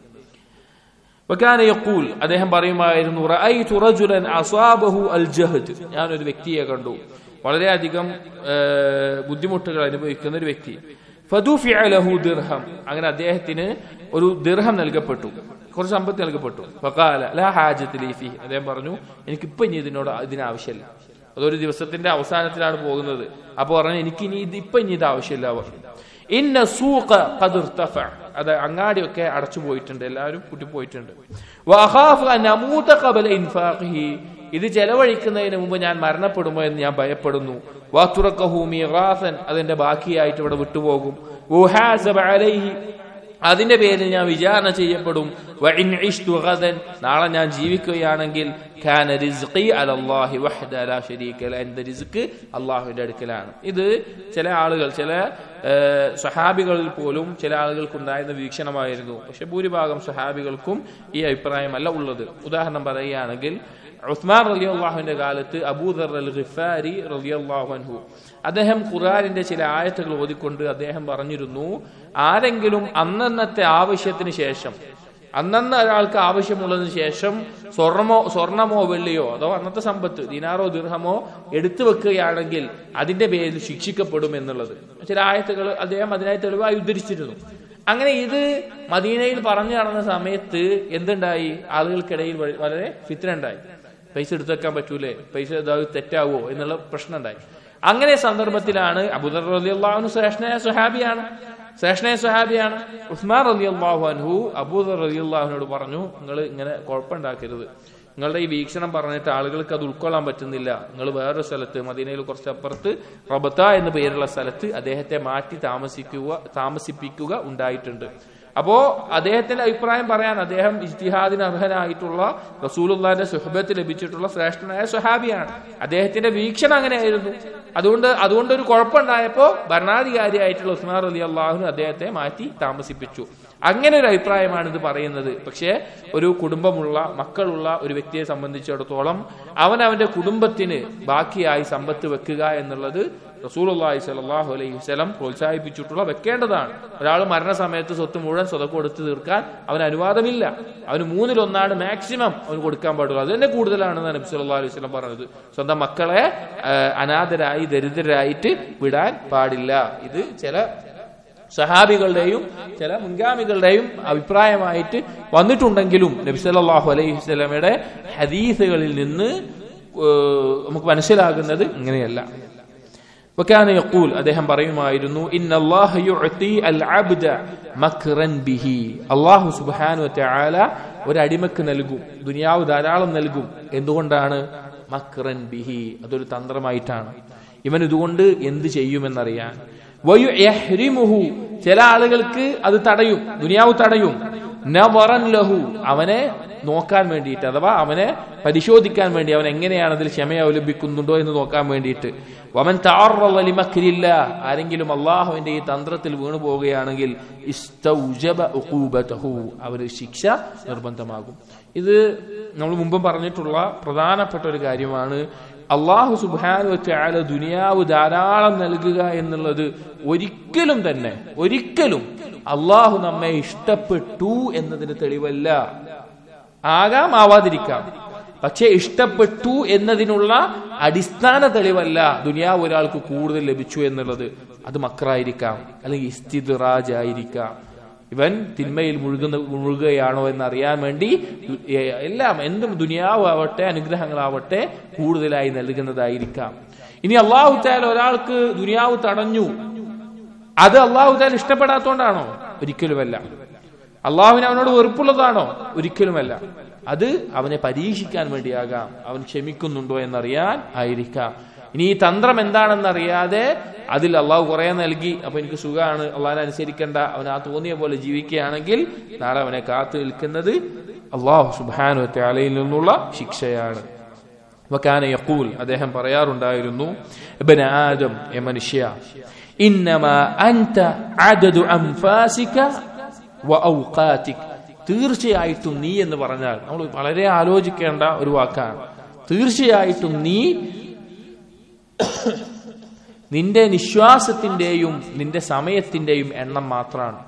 വക്കാന യഖൂൽ അദ്ദേഹം പറയുമായിരുന്നു റഅയ്തു റജുലൻ അസാബഹു അൽ ജഹദ് ഞാനൊരു വ്യക്തിയെ കണ്ടു വളരെയധികം ഏഹ്, ബുദ്ധിമുട്ടുകൾ അനുഭവിക്കുന്ന ഒരു വ്യക്തി ഫദുഫിഅ ലഹു ദിർഹം അങ്ങനെ അദ്ദേഹത്തിന് ഒരു ദിർഹം നൽകപ്പെട്ടു കുറച്ച് സമ്പത്ത് നൽകപ്പെട്ടു ഫഖാല ലാ ഹാജത്ത് ലീ ഫീഹി അദ്ദേഹം പറഞ്ഞു എനിക്കിപ്പോ ഇനി ഇതിനോട് ഇതിന് ആവശ്യമില്ല അതൊരു ദിവസത്തിന്റെ അവസാനത്തിലാണ് പോകുന്നത് അപ്പൊ പറഞ്ഞു എനിക്ക് ഇനി ഇത് ഇപ്പൊ ഇനി ഇത് ആവശ്യമില്ല പറഞ്ഞു ഇന്ന സൂഖ ഖദ് ഇർതഫ അത് അങ്ങാടിയൊക്കെ അടച്ചു പോയിട്ടുണ്ട് എല്ലാവരും കൂട്ടി പോയിട്ടുണ്ട് വഅഖാഫു അൻ അമൂത ഖബല ഇൻഫാഖിഹി ഇത് ചെലവഴിക്കുന്നതിന് മുമ്പ് ഞാൻ മരണപ്പെടുമോ എന്ന് ഞാൻ ഭയപ്പെടുന്നു വാതുറക്കഹു മീറാസൻ അതിന്റെ ബാക്കിയായിട്ട് ഇവിടെ വിട്ടുപോകും ഉഹാസബ അലൈഹി അതിന്റെ പേരിൽ ഞാൻ വിചാരണ ചെയ്യപ്പെടും വഇൻ ഇശ്തു ഗദൻ നാളെ ഞാൻ ജീവിക്കുകയാണെങ്കിൽ കാന റിസ്ഖി അലല്ലാഹി വഹ്ദ ലാ ശരീക ല എന്റെ റിസ്ക് അള്ളാഹുവിന്റെ അടുക്കലാണ് ഇത് ചില ആളുകൾ ചില ഏഹ്, സഹാബികളിൽ പോലും ചില ആളുകൾക്കുണ്ടായിരുന്ന വീക്ഷണമായിരുന്നു പക്ഷെ ഭൂരിഭാഗം സഹാബികൾക്കും ഈ അഭിപ്രായമല്ല ഉള്ളത് ഉദാഹരണം പറയുകയാണെങ്കിൽ ഉസ്മാൻ റലിയല്ലാഹുവിന്റെ കാലത്ത് അബൂദർ അൽ ഖിഫാരി റലിയല്ലാഹു അൻഹു അദ്ദേഹം ഖുർആനിന്റെ ചില ആയത്തുകൾ ഓതിക്കൊണ്ട് അദ്ദേഹം പറഞ്ഞിരുന്നു ആരെങ്കിലും അന്നന്നത്തെ ആവശ്യത്തിന് ശേഷം അന്നന്ന് ഒരാൾക്ക് ആവശ്യമുള്ളതിന് ശേഷം സ്വർണമോ സ്വർണമോ വെള്ളിയോ അതോ അന്നത്തെ സമ്പത്ത് ദിനാറോ ദിർഹമോ എടുത്തു വെക്കുകയാണെങ്കിൽ അതിന്റെ പേരിൽ ശിക്ഷിക്കപ്പെടും എന്നുള്ളത് ചില ആയത്തുകൾ അദ്ദേഹം അതിനായി തെളിവായി ഉദ്ധരിച്ചിരുന്നു അങ്ങനെ ഇത് മദീനയിൽ പറഞ്ഞു നടന്ന സമയത്ത് എന്തുണ്ടായി ആളുകൾക്കിടയിൽ വ- വളരെ ഫിത്തന ഉണ്ടായി പൈസ എടുത്തു വെക്കാൻ പറ്റൂലേ പൈസ ഇതാ തെറ്റാവോ എന്നുള്ള പ്രശ്നം ഉണ്ടായി അങ്ങനെ സന്ദർഭത്തിലാണ് അബുദർ റലി അള്ളാഹുനു ശ്രേഷ്ഠനായ സുഹാബിയാണ് ശ്രേഷ്ഠനായ സുഹാബിയാണ് ഉസ്മാൻ റലി അള്ളാഹു അൻഹു അബൂദർ റലി അള്ളാഹുനോട് പറഞ്ഞു നിങ്ങൾ ഇങ്ങനെ കുഴപ്പമുണ്ടാക്കരുത് നിങ്ങളുടെ ഈ വീക്ഷണം പറഞ്ഞിട്ട് ആളുകൾക്ക് അത് ഉൾക്കൊള്ളാൻ പറ്റുന്നില്ല നിങ്ങൾ വേറൊരു സ്ഥലത്ത് മദീനയിൽ കുറച്ചപ്പുറത്ത് റബത്ത എന്ന പേരുള്ള സ്ഥലത്ത് അദ്ദേഹത്തെ മാറ്റി താമസിക്കുക താമസിപ്പിക്കുക ഉണ്ടായിട്ടുണ്ട് അപ്പോ അദ്ദേഹത്തിന്റെ അഭിപ്രായം പറയാൻ അദ്ദേഹം ഇജ്തിഹാദിന് അർഹനായിട്ടുള്ള റസൂലുള്ളാന്റെ സുഹബത്ത് ലഭിച്ചിട്ടുള്ള ശ്രേഷ്ഠനായ സ്വഹാബിയാണ് അദ്ദേഹത്തിന്റെ വീക്ഷണം അങ്ങനെയായിരുന്നു അതുകൊണ്ട് അതുകൊണ്ട് ഒരു കുഴപ്പമുണ്ടായപ്പോ ഭരണാധികാരിയായിട്ടുള്ള ഉസ്മാൻ അലി അള്ളാഹുന് അദ്ദേഹത്തെ മാറ്റി താമസിപ്പിച്ചു അങ്ങനെ ഒരു അഭിപ്രായമാണ് ഇത് പറയുന്നത് പക്ഷേ ഒരു കുടുംബമുള്ള മക്കളുള്ള ഒരു വ്യക്തിയെ സംബന്ധിച്ചിടത്തോളം അവൻ അവന്റെ കുടുംബത്തിന് ബാക്കിയായി സമ്പത്ത് വെക്കുക എന്നുള്ളത് റസൂലുള്ളാഹി സ്വല്ലല്ലാഹു അലൈഹി വസല്ലം പ്രോത്സാഹിപ്പിച്ചിട്ടുള്ള വെക്കേണ്ടതാണ് ഒരാൾ മരണസമയത്ത് സ്വത്ത് മുഴുവൻ സ്വതക്ക് കൊടുത്തു തീർക്കാൻ അവന് അനുവാദമില്ല അവന് മൂന്നിലൊന്നാണ് മാക്സിമം അവന് കൊടുക്കാൻ പാടുള്ളൂ അത് തന്നെ കൂടുതലാണെന്ന് നബി സല്ലല്ലാഹു അലൈഹി വസല്ലം പറഞ്ഞത് സ്വന്തം മക്കളെ ആ, അനാഥരായി ദരിദ്രരായിട്ട് വിടാൻ പാടില്ല ഇത് ചില സഹാബികളുടെയും ചില മുൻഗാമികളുടെയും അഭിപ്രായമായിട്ട് വന്നിട്ടുണ്ടെങ്കിലും നബി സല്ലല്ലാഹു അലൈഹി വസല്ലമയുടെ ഹദീസുകളിൽ നിന്ന് ഏഹ്, നമുക്ക് മനസ്സിലാകുന്നത് ഇങ്ങനെയല്ല وكان يقول അദ്ദേഹം പറയുമായിരുന്നു ഇന്ന അല്ലാഹ യുഅതി അൽ അബ്ദ മക്റൻ ബിഹി അല്ലാഹു സുബ്ഹാനഹു വതആല ഒരടിമക്ക് നൽകും ദുനിയാവ് ധാരാളം നൽകും എന്തുകൊണ്ടാണ് മക്രൻ ബിഹി അതൊരു തന്ത്രമായിട്ടാണ് ഇവൻ ഇതുകൊണ്ട് എന്ത് ചെയ്യുമെന്നറിയാൻ വയു യഹ്രിമുഹു ചില ആളുകൾക്ക് അത് തടയും ദുനിയാവ് തടയും നവറൻ ലഹു അവനെ നോക്കാൻ വേണ്ടിയിട്ട് അഥവാ അവനെ പരിശോധിക്കാൻ വേണ്ടി അവൻ എങ്ങനെയാണ് അതിൽ ക്ഷമ അവലംബിക്കുന്നുണ്ടോ എന്ന് നോക്കാൻ വേണ്ടിയിട്ട് വമൻ താറില്ല ആരെങ്കിലും അള്ളാഹുവിന്റെ ഈ തന്ത്രത്തിൽ വീണു പോവുകയാണെങ്കിൽ ഇസ്തൗജബ ഉഖൂബതഹു അവന് ശിക്ഷ നിർബന്ധമാകും ഇത് നമ്മൾ മുമ്പ് പറഞ്ഞിട്ടുള്ള പ്രധാനപ്പെട്ട ഒരു കാര്യമാണ് അള്ളാഹു സുബാനു ചാല ദുനിയാവ് ധാരാളം നൽകുക എന്നുള്ളത് ഒരിക്കലും തന്നെ ഒരിക്കലും അള്ളാഹു നമ്മെ ഇഷ്ടപ്പെട്ടു എന്നതിന് തെളിവല്ല ആകാം ആവാതിരിക്കാം പക്ഷെ ഇഷ്ടപ്പെട്ടു എന്നതിനുള്ള അടിസ്ഥാന തെളിവല്ല ദുനിയാവ് ഒരാൾക്ക് കൂടുതൽ ലഭിച്ചു എന്നുള്ളത് അത് മക്രായിരിക്കാം അല്ലെങ്കിൽ ഇസ്തിദ്റാജ് ആയിരിക്കാം ഇവൻ തിന്മയിൽ മുഴുകുന്ന മുഴുകുകയാണോ എന്ന് അറിയാൻ വേണ്ടി എല്ലാം എന്തും ദുനിയാവാവട്ടെ അനുഗ്രഹങ്ങളാവട്ടെ കൂടുതലായി നൽകുന്നതായിരിക്കാം ഇനി അള്ളാഹു താൽ ഒരാൾക്ക് ദുനിയാവ് തടഞ്ഞു അത് അള്ളാഹു താൽ ഇഷ്ടപ്പെടാത്തോണ്ടാണോ ഒരിക്കലുമല്ല അള്ളാഹുവിന് അവനോട് വെറുപ്പുള്ളതാണോ ഒരിക്കലുമല്ല അത് അവനെ പരീക്ഷിക്കാൻ വേണ്ടിയാകാം അവൻ ക്ഷമിക്കുന്നുണ്ടോ എന്നറിയാൻ ആയിരിക്കാം ഇനി ഈ തന്ത്രം എന്താണെന്നറിയാതെ അതിൽ അള്ളാഹു കുറെ നൽകി അപ്പൊ എനിക്ക് സുഖമാണ് അള്ളാഹിനെ അനുസരിക്കേണ്ട അവൻ ആ തോന്നിയ പോലെ ജീവിക്കുകയാണെങ്കിൽ നാളെ അവനെ കാത്തു നിൽക്കുന്നത് അള്ളാഹു സുബാനു ത്യാലയിൽ നിന്നുള്ള ശിക്ഷയാണ് വക്കാന യക്കൂൽ അദ്ദേഹം പറയാറുണ്ടായിരുന്നു ഇബ്ന ആദം എ മനുഷ്യ ഇന്നമാ അൻത അദദു അംഫാസിക വ ഔഖാതിക് തീർച്ചയായിട്ടും നീ എന്ന് പറഞ്ഞാൽ നമ്മൾ വളരെ ആലോചിക്കേണ്ട ഒരു വാക്കാണ് തീർച്ചയായിട്ടും നീ നിന്റെ നിശ്വാസത്തിന്റെയും നിന്റെ സമയത്തിന്റെയും എണ്ണം മാത്രമാണ്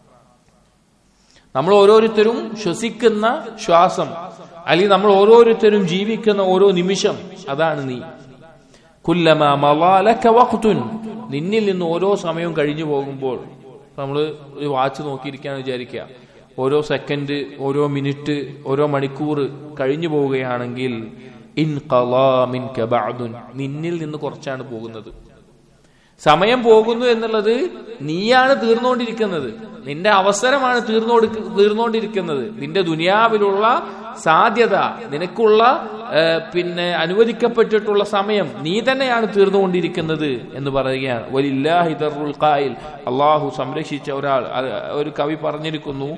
നമ്മൾ ഓരോരുത്തരും ശ്വസിക്കുന്ന ശ്വാസം അല്ലെങ്കിൽ നമ്മൾ ഓരോരുത്തരും ജീവിക്കുന്ന ഓരോ നിമിഷം അതാണ് നീ കുല്ലമ മവാലക വഖ്തുൻ നിന്നിൽ നിന്ന് ഓരോ സമയവും കഴിഞ്ഞു പോകുമ്പോൾ നമ്മൾ ഒരു വാച്ച് നോക്കിയിരിക്കാന്ന് വിചാരിക്കുക ഓരോ സെക്കൻഡ് ഓരോ മിനിറ്റ് ഓരോ മണിക്കൂർ കഴിഞ്ഞു പോവുകയാണെങ്കിൽ ഇൻ മിൻ കബഅദുൻ നിന്നിൽ നിന്ന് കുറച്ചാണ് പോകുന്നത് സമയം പോകുന്നു എന്നുള്ളത് നീയാണ് തീർന്നുകൊണ്ടിരിക്കുന്നത് നിന്റെ അവസരമാണ് തീർന്നോടി തീർന്നുകൊണ്ടിരിക്കുന്നത് നിന്റെ ദുനിയാവിലുള്ള സാധ്യത നിനക്കുള്ള പിന്നെ അനുവദിക്കപ്പെട്ടിട്ടുള്ള സമയം നീ തന്നെയാണ് തീർന്നുകൊണ്ടിരിക്കുന്നത് എന്ന് പറയുകയാണ് വലില്ലാഹി ദറുൽ ഖായിൽ അള്ളാഹു സംരക്ഷിച്ച ഒരാൾ ഒരു കവി പറഞ്ഞിരിക്കുന്നു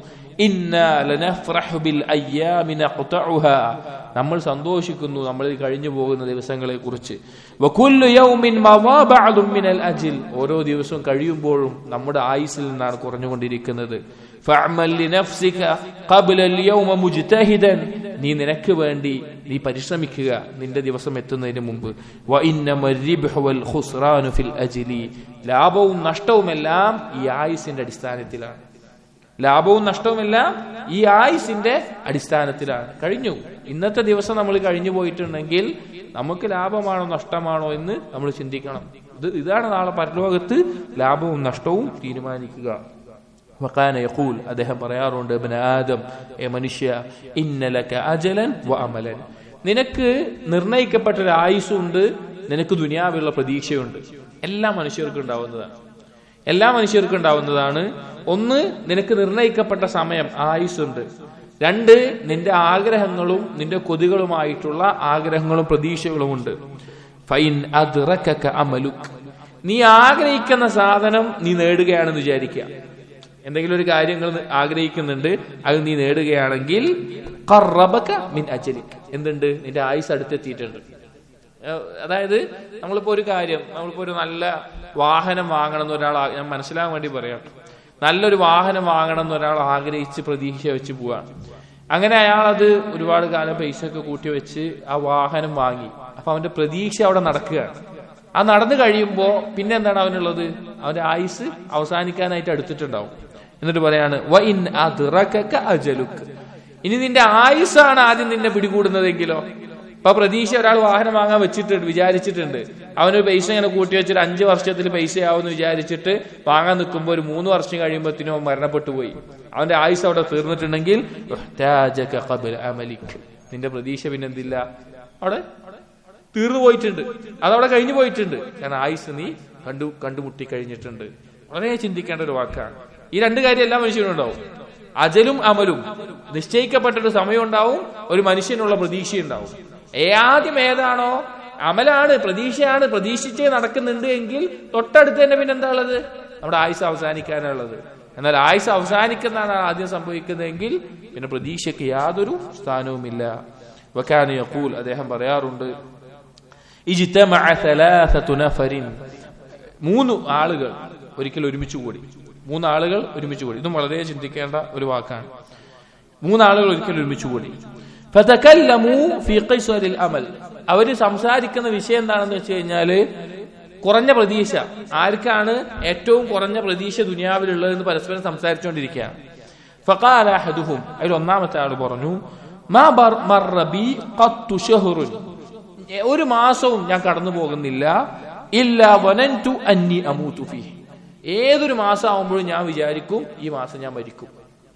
നമ്മൾ സന്തോഷിക്കുന്നു നമ്മൾ കഴിഞ്ഞു പോകുന്ന ദിവസങ്ങളെ കുറിച്ച് ഓരോ ദിവസവും കഴിയുമ്പോഴും നമ്മുടെ ആയുസിൽ നിന്നാണ് കുറഞ്ഞുകൊണ്ടിരിക്കുന്നത് നീ നിനക്ക് വേണ്ടി നീ പരിശ്രമിക്കുക നിന്റെ ദിവസം എത്തുന്നതിന് മുമ്പ് ലാഭവും നഷ്ടവുമെല്ലാം ഈ ആയുസിന്റെ അടിസ്ഥാനത്തിലാണ് ലാഭവും നഷ്ടവുമെല്ലാം ഈ ആയുസിന്റെ അടിസ്ഥാനത്തിലാണ് കഴിഞ്ഞു ഇന്നത്തെ ദിവസം നമ്മൾ കഴിഞ്ഞു പോയിട്ടുണ്ടെങ്കിൽ നമുക്ക് ലാഭമാണോ നഷ്ടമാണോ എന്ന് നമ്മൾ ചിന്തിക്കണം ഇത് ഇതാണ് നാളെ പരലോകത്ത് ലാഭവും നഷ്ടവും തീരുമാനിക്കുക വക്കാന യഖൂൽ അദ്ദേഹം പറയാറുണ്ട് ഇബ്ന ആദം എ മനുഷ്യ ഇന്നലക അജലൻ വ അമലൻ നിനക്ക് നിർണയിക്കപ്പെട്ട ഒരു ആയുസ്സുണ്ട് നിനക്ക് ദുനിയാവിലുള്ള പ്രതീക്ഷയുണ്ട് എല്ലാ മനുഷ്യർക്കും ഉണ്ടാവുന്നതാണ് എല്ലാ മനുഷ്യർക്കും ഉണ്ടാവുന്നതാണ് ഒന്ന് നിനക്ക് നിർണയിക്കപ്പെട്ട സമയം ആയുസ്സുണ്ട് രണ്ട് നിന്റെ ആഗ്രഹങ്ങളും നിന്റെ കൊതികളുമായിട്ടുള്ള ആഗ്രഹങ്ങളും പ്രതീക്ഷകളുമുണ്ട് ഫൈൻ അമലുക് നീ ആഗ്രഹിക്കുന്ന സാധനം നീ നേടുകയാണെന്ന് വിചാരിക്കുക എന്തെങ്കിലും ഒരു കാര്യങ്ങൾ ആഗ്രഹിക്കുന്നുണ്ട് അത് നീ നേടുകയാണെങ്കിൽ മിൻ അജലിക് എന്തുണ്ട് നിന്റെ ആയുസ് അടുത്തെത്തിയിട്ടുണ്ട് അതായത് നമ്മളിപ്പോ ഒരു കാര്യം നമ്മളിപ്പോ ഒരു നല്ല വാഹനം വാങ്ങണം എന്ന് ഒരാൾ ഞാൻ മനസ്സിലാകാൻ വേണ്ടി പറയാം നല്ലൊരു വാഹനം വാങ്ങണം എന്ന് ഒരാൾ ആഗ്രഹിച്ച് പ്രതീക്ഷ വെച്ച് പോവാണ് അങ്ങനെ അയാൾ അത് ഒരുപാട് കാലം പൈസ ഒക്കെ കൂട്ടി വെച്ച് ആ വാഹനം വാങ്ങി അപ്പൊ അവന്റെ പ്രതീക്ഷ അവിടെ നടക്കുകയാണ് ആ നടന്നു കഴിയുമ്പോ പിന്നെ എന്താണ് അവനുള്ളത് അവന്റെ ആയുസ് അവസാനിക്കാനായിട്ട് അടുത്തിട്ടുണ്ടാവും എന്നിട്ട് പറയാണ് ഇനി നിന്റെ ആയുസ്സാണ് ആദ്യം നിന്നെ പിടികൂടുന്നതെങ്കിലോ ഇപ്പൊ പ്രതീക്ഷ ഒരാൾ വാഹനം വാങ്ങാൻ വെച്ചിട്ടുണ്ട് വിചാരിച്ചിട്ടുണ്ട് അവനൊരു പൈസ ഇങ്ങനെ കൂട്ടി വെച്ചിട്ട് അഞ്ച് വർഷത്തിൽ പൈസയാവുമെന്ന് വിചാരിച്ചിട്ട് വാങ്ങാൻ നിൽക്കുമ്പോൾ ഒരു മൂന്ന് വർഷം കഴിയുമ്പോഴത്തേനും അവൻ മരണപ്പെട്ടു പോയി അവന്റെ ആയുസ് അവിടെ തീർന്നിട്ടുണ്ടെങ്കിൽ നിന്റെ പ്രതീക്ഷ പിന്നെ എന്തില്ല അവിടെ തീർന്നു പോയിട്ടുണ്ട് അതവിടെ കഴിഞ്ഞു പോയിട്ടുണ്ട് കാരണം ആയുസ് നീ കണ്ടു കണ്ടുമുട്ടി കഴിഞ്ഞിട്ടുണ്ട് വളരെ ചിന്തിക്കേണ്ട ഒരു വാക്കാണ് ഈ രണ്ട് കാര്യം എല്ലാ മനുഷ്യനും ഉണ്ടാവും അജലും അമലും നിശ്ചയിക്കപ്പെട്ടൊരു സമയം ഉണ്ടാവും ഒരു മനുഷ്യനുള്ള പ്രതീക്ഷയുണ്ടാവും ഏ ആദ്യം ഏതാണോ അമലാണ് പ്രതീക്ഷയാണ് പ്രതീക്ഷിച്ചേ നടക്കുന്നുണ്ട് എങ്കിൽ തൊട്ടടുത്ത് തന്നെ പിന്നെ എന്താ ഉള്ളത് നമ്മുടെ ആയുസ് അവസാനിക്കാനുള്ളത് എന്നാൽ ആയുസ് അവസാനിക്കുന്നതാണ് ആദ്യം സംഭവിക്കുന്നതെങ്കിൽ പിന്നെ പ്രതീക്ഷയ്ക്ക് യാതൊരു സ്ഥാനവുമില്ല വക്കാന് യഖൂൽ അദ്ദേഹം പറയാറുണ്ട് ഇജ്തമഅ സലാസതു നഫരിൻ മൂന്ന് ആളുകൾ ഒരിക്കൽ ഒരുമിച്ച് കൂടി മൂന്ന് ആളുകൾ ഒരുമിച്ച് കൂടി ഇതും വളരെ ചിന്തിക്കേണ്ട ഒരു വാക്കാണ് മൂന്നാളുകൾ ഒരിക്കൽ ഒരുമിച്ച് കൂടി ഫതകല്ലമു ഫീ ഖിസ്വരിൽ അമൽ അവര് സംസാരിക്കുന്ന വിഷയം എന്താണെന്ന് വെച്ച് കഴിഞ്ഞാല് കുറഞ്ഞ പ്രതീക്ഷ ആർക്കാണ് ഏറ്റവും കുറഞ്ഞ പ്രതീക്ഷ ദുനിയാവിലുള്ളതെന്ന് പരസ്പരം സംസാരിച്ചുകൊണ്ടിരിക്കുകയാണ് ഫഖാല അഹദുഹും അതിൽ ഒന്നാമത്തെ ആൾ പറഞ്ഞു മാ ബർ മർറ ബി ഖത്തു ശഹ്റുൻ ഒരു മാസവും ഞാൻ കടന്നു പോകുന്നില്ല ഇല്ല വനൻതു അന്നി അമൂതു ഫീ ഏതൊരു മാസം ആവുമ്പോഴും ഞാൻ വിചാരിക്കും ഈ മാസം ഞാൻ മരിക്കും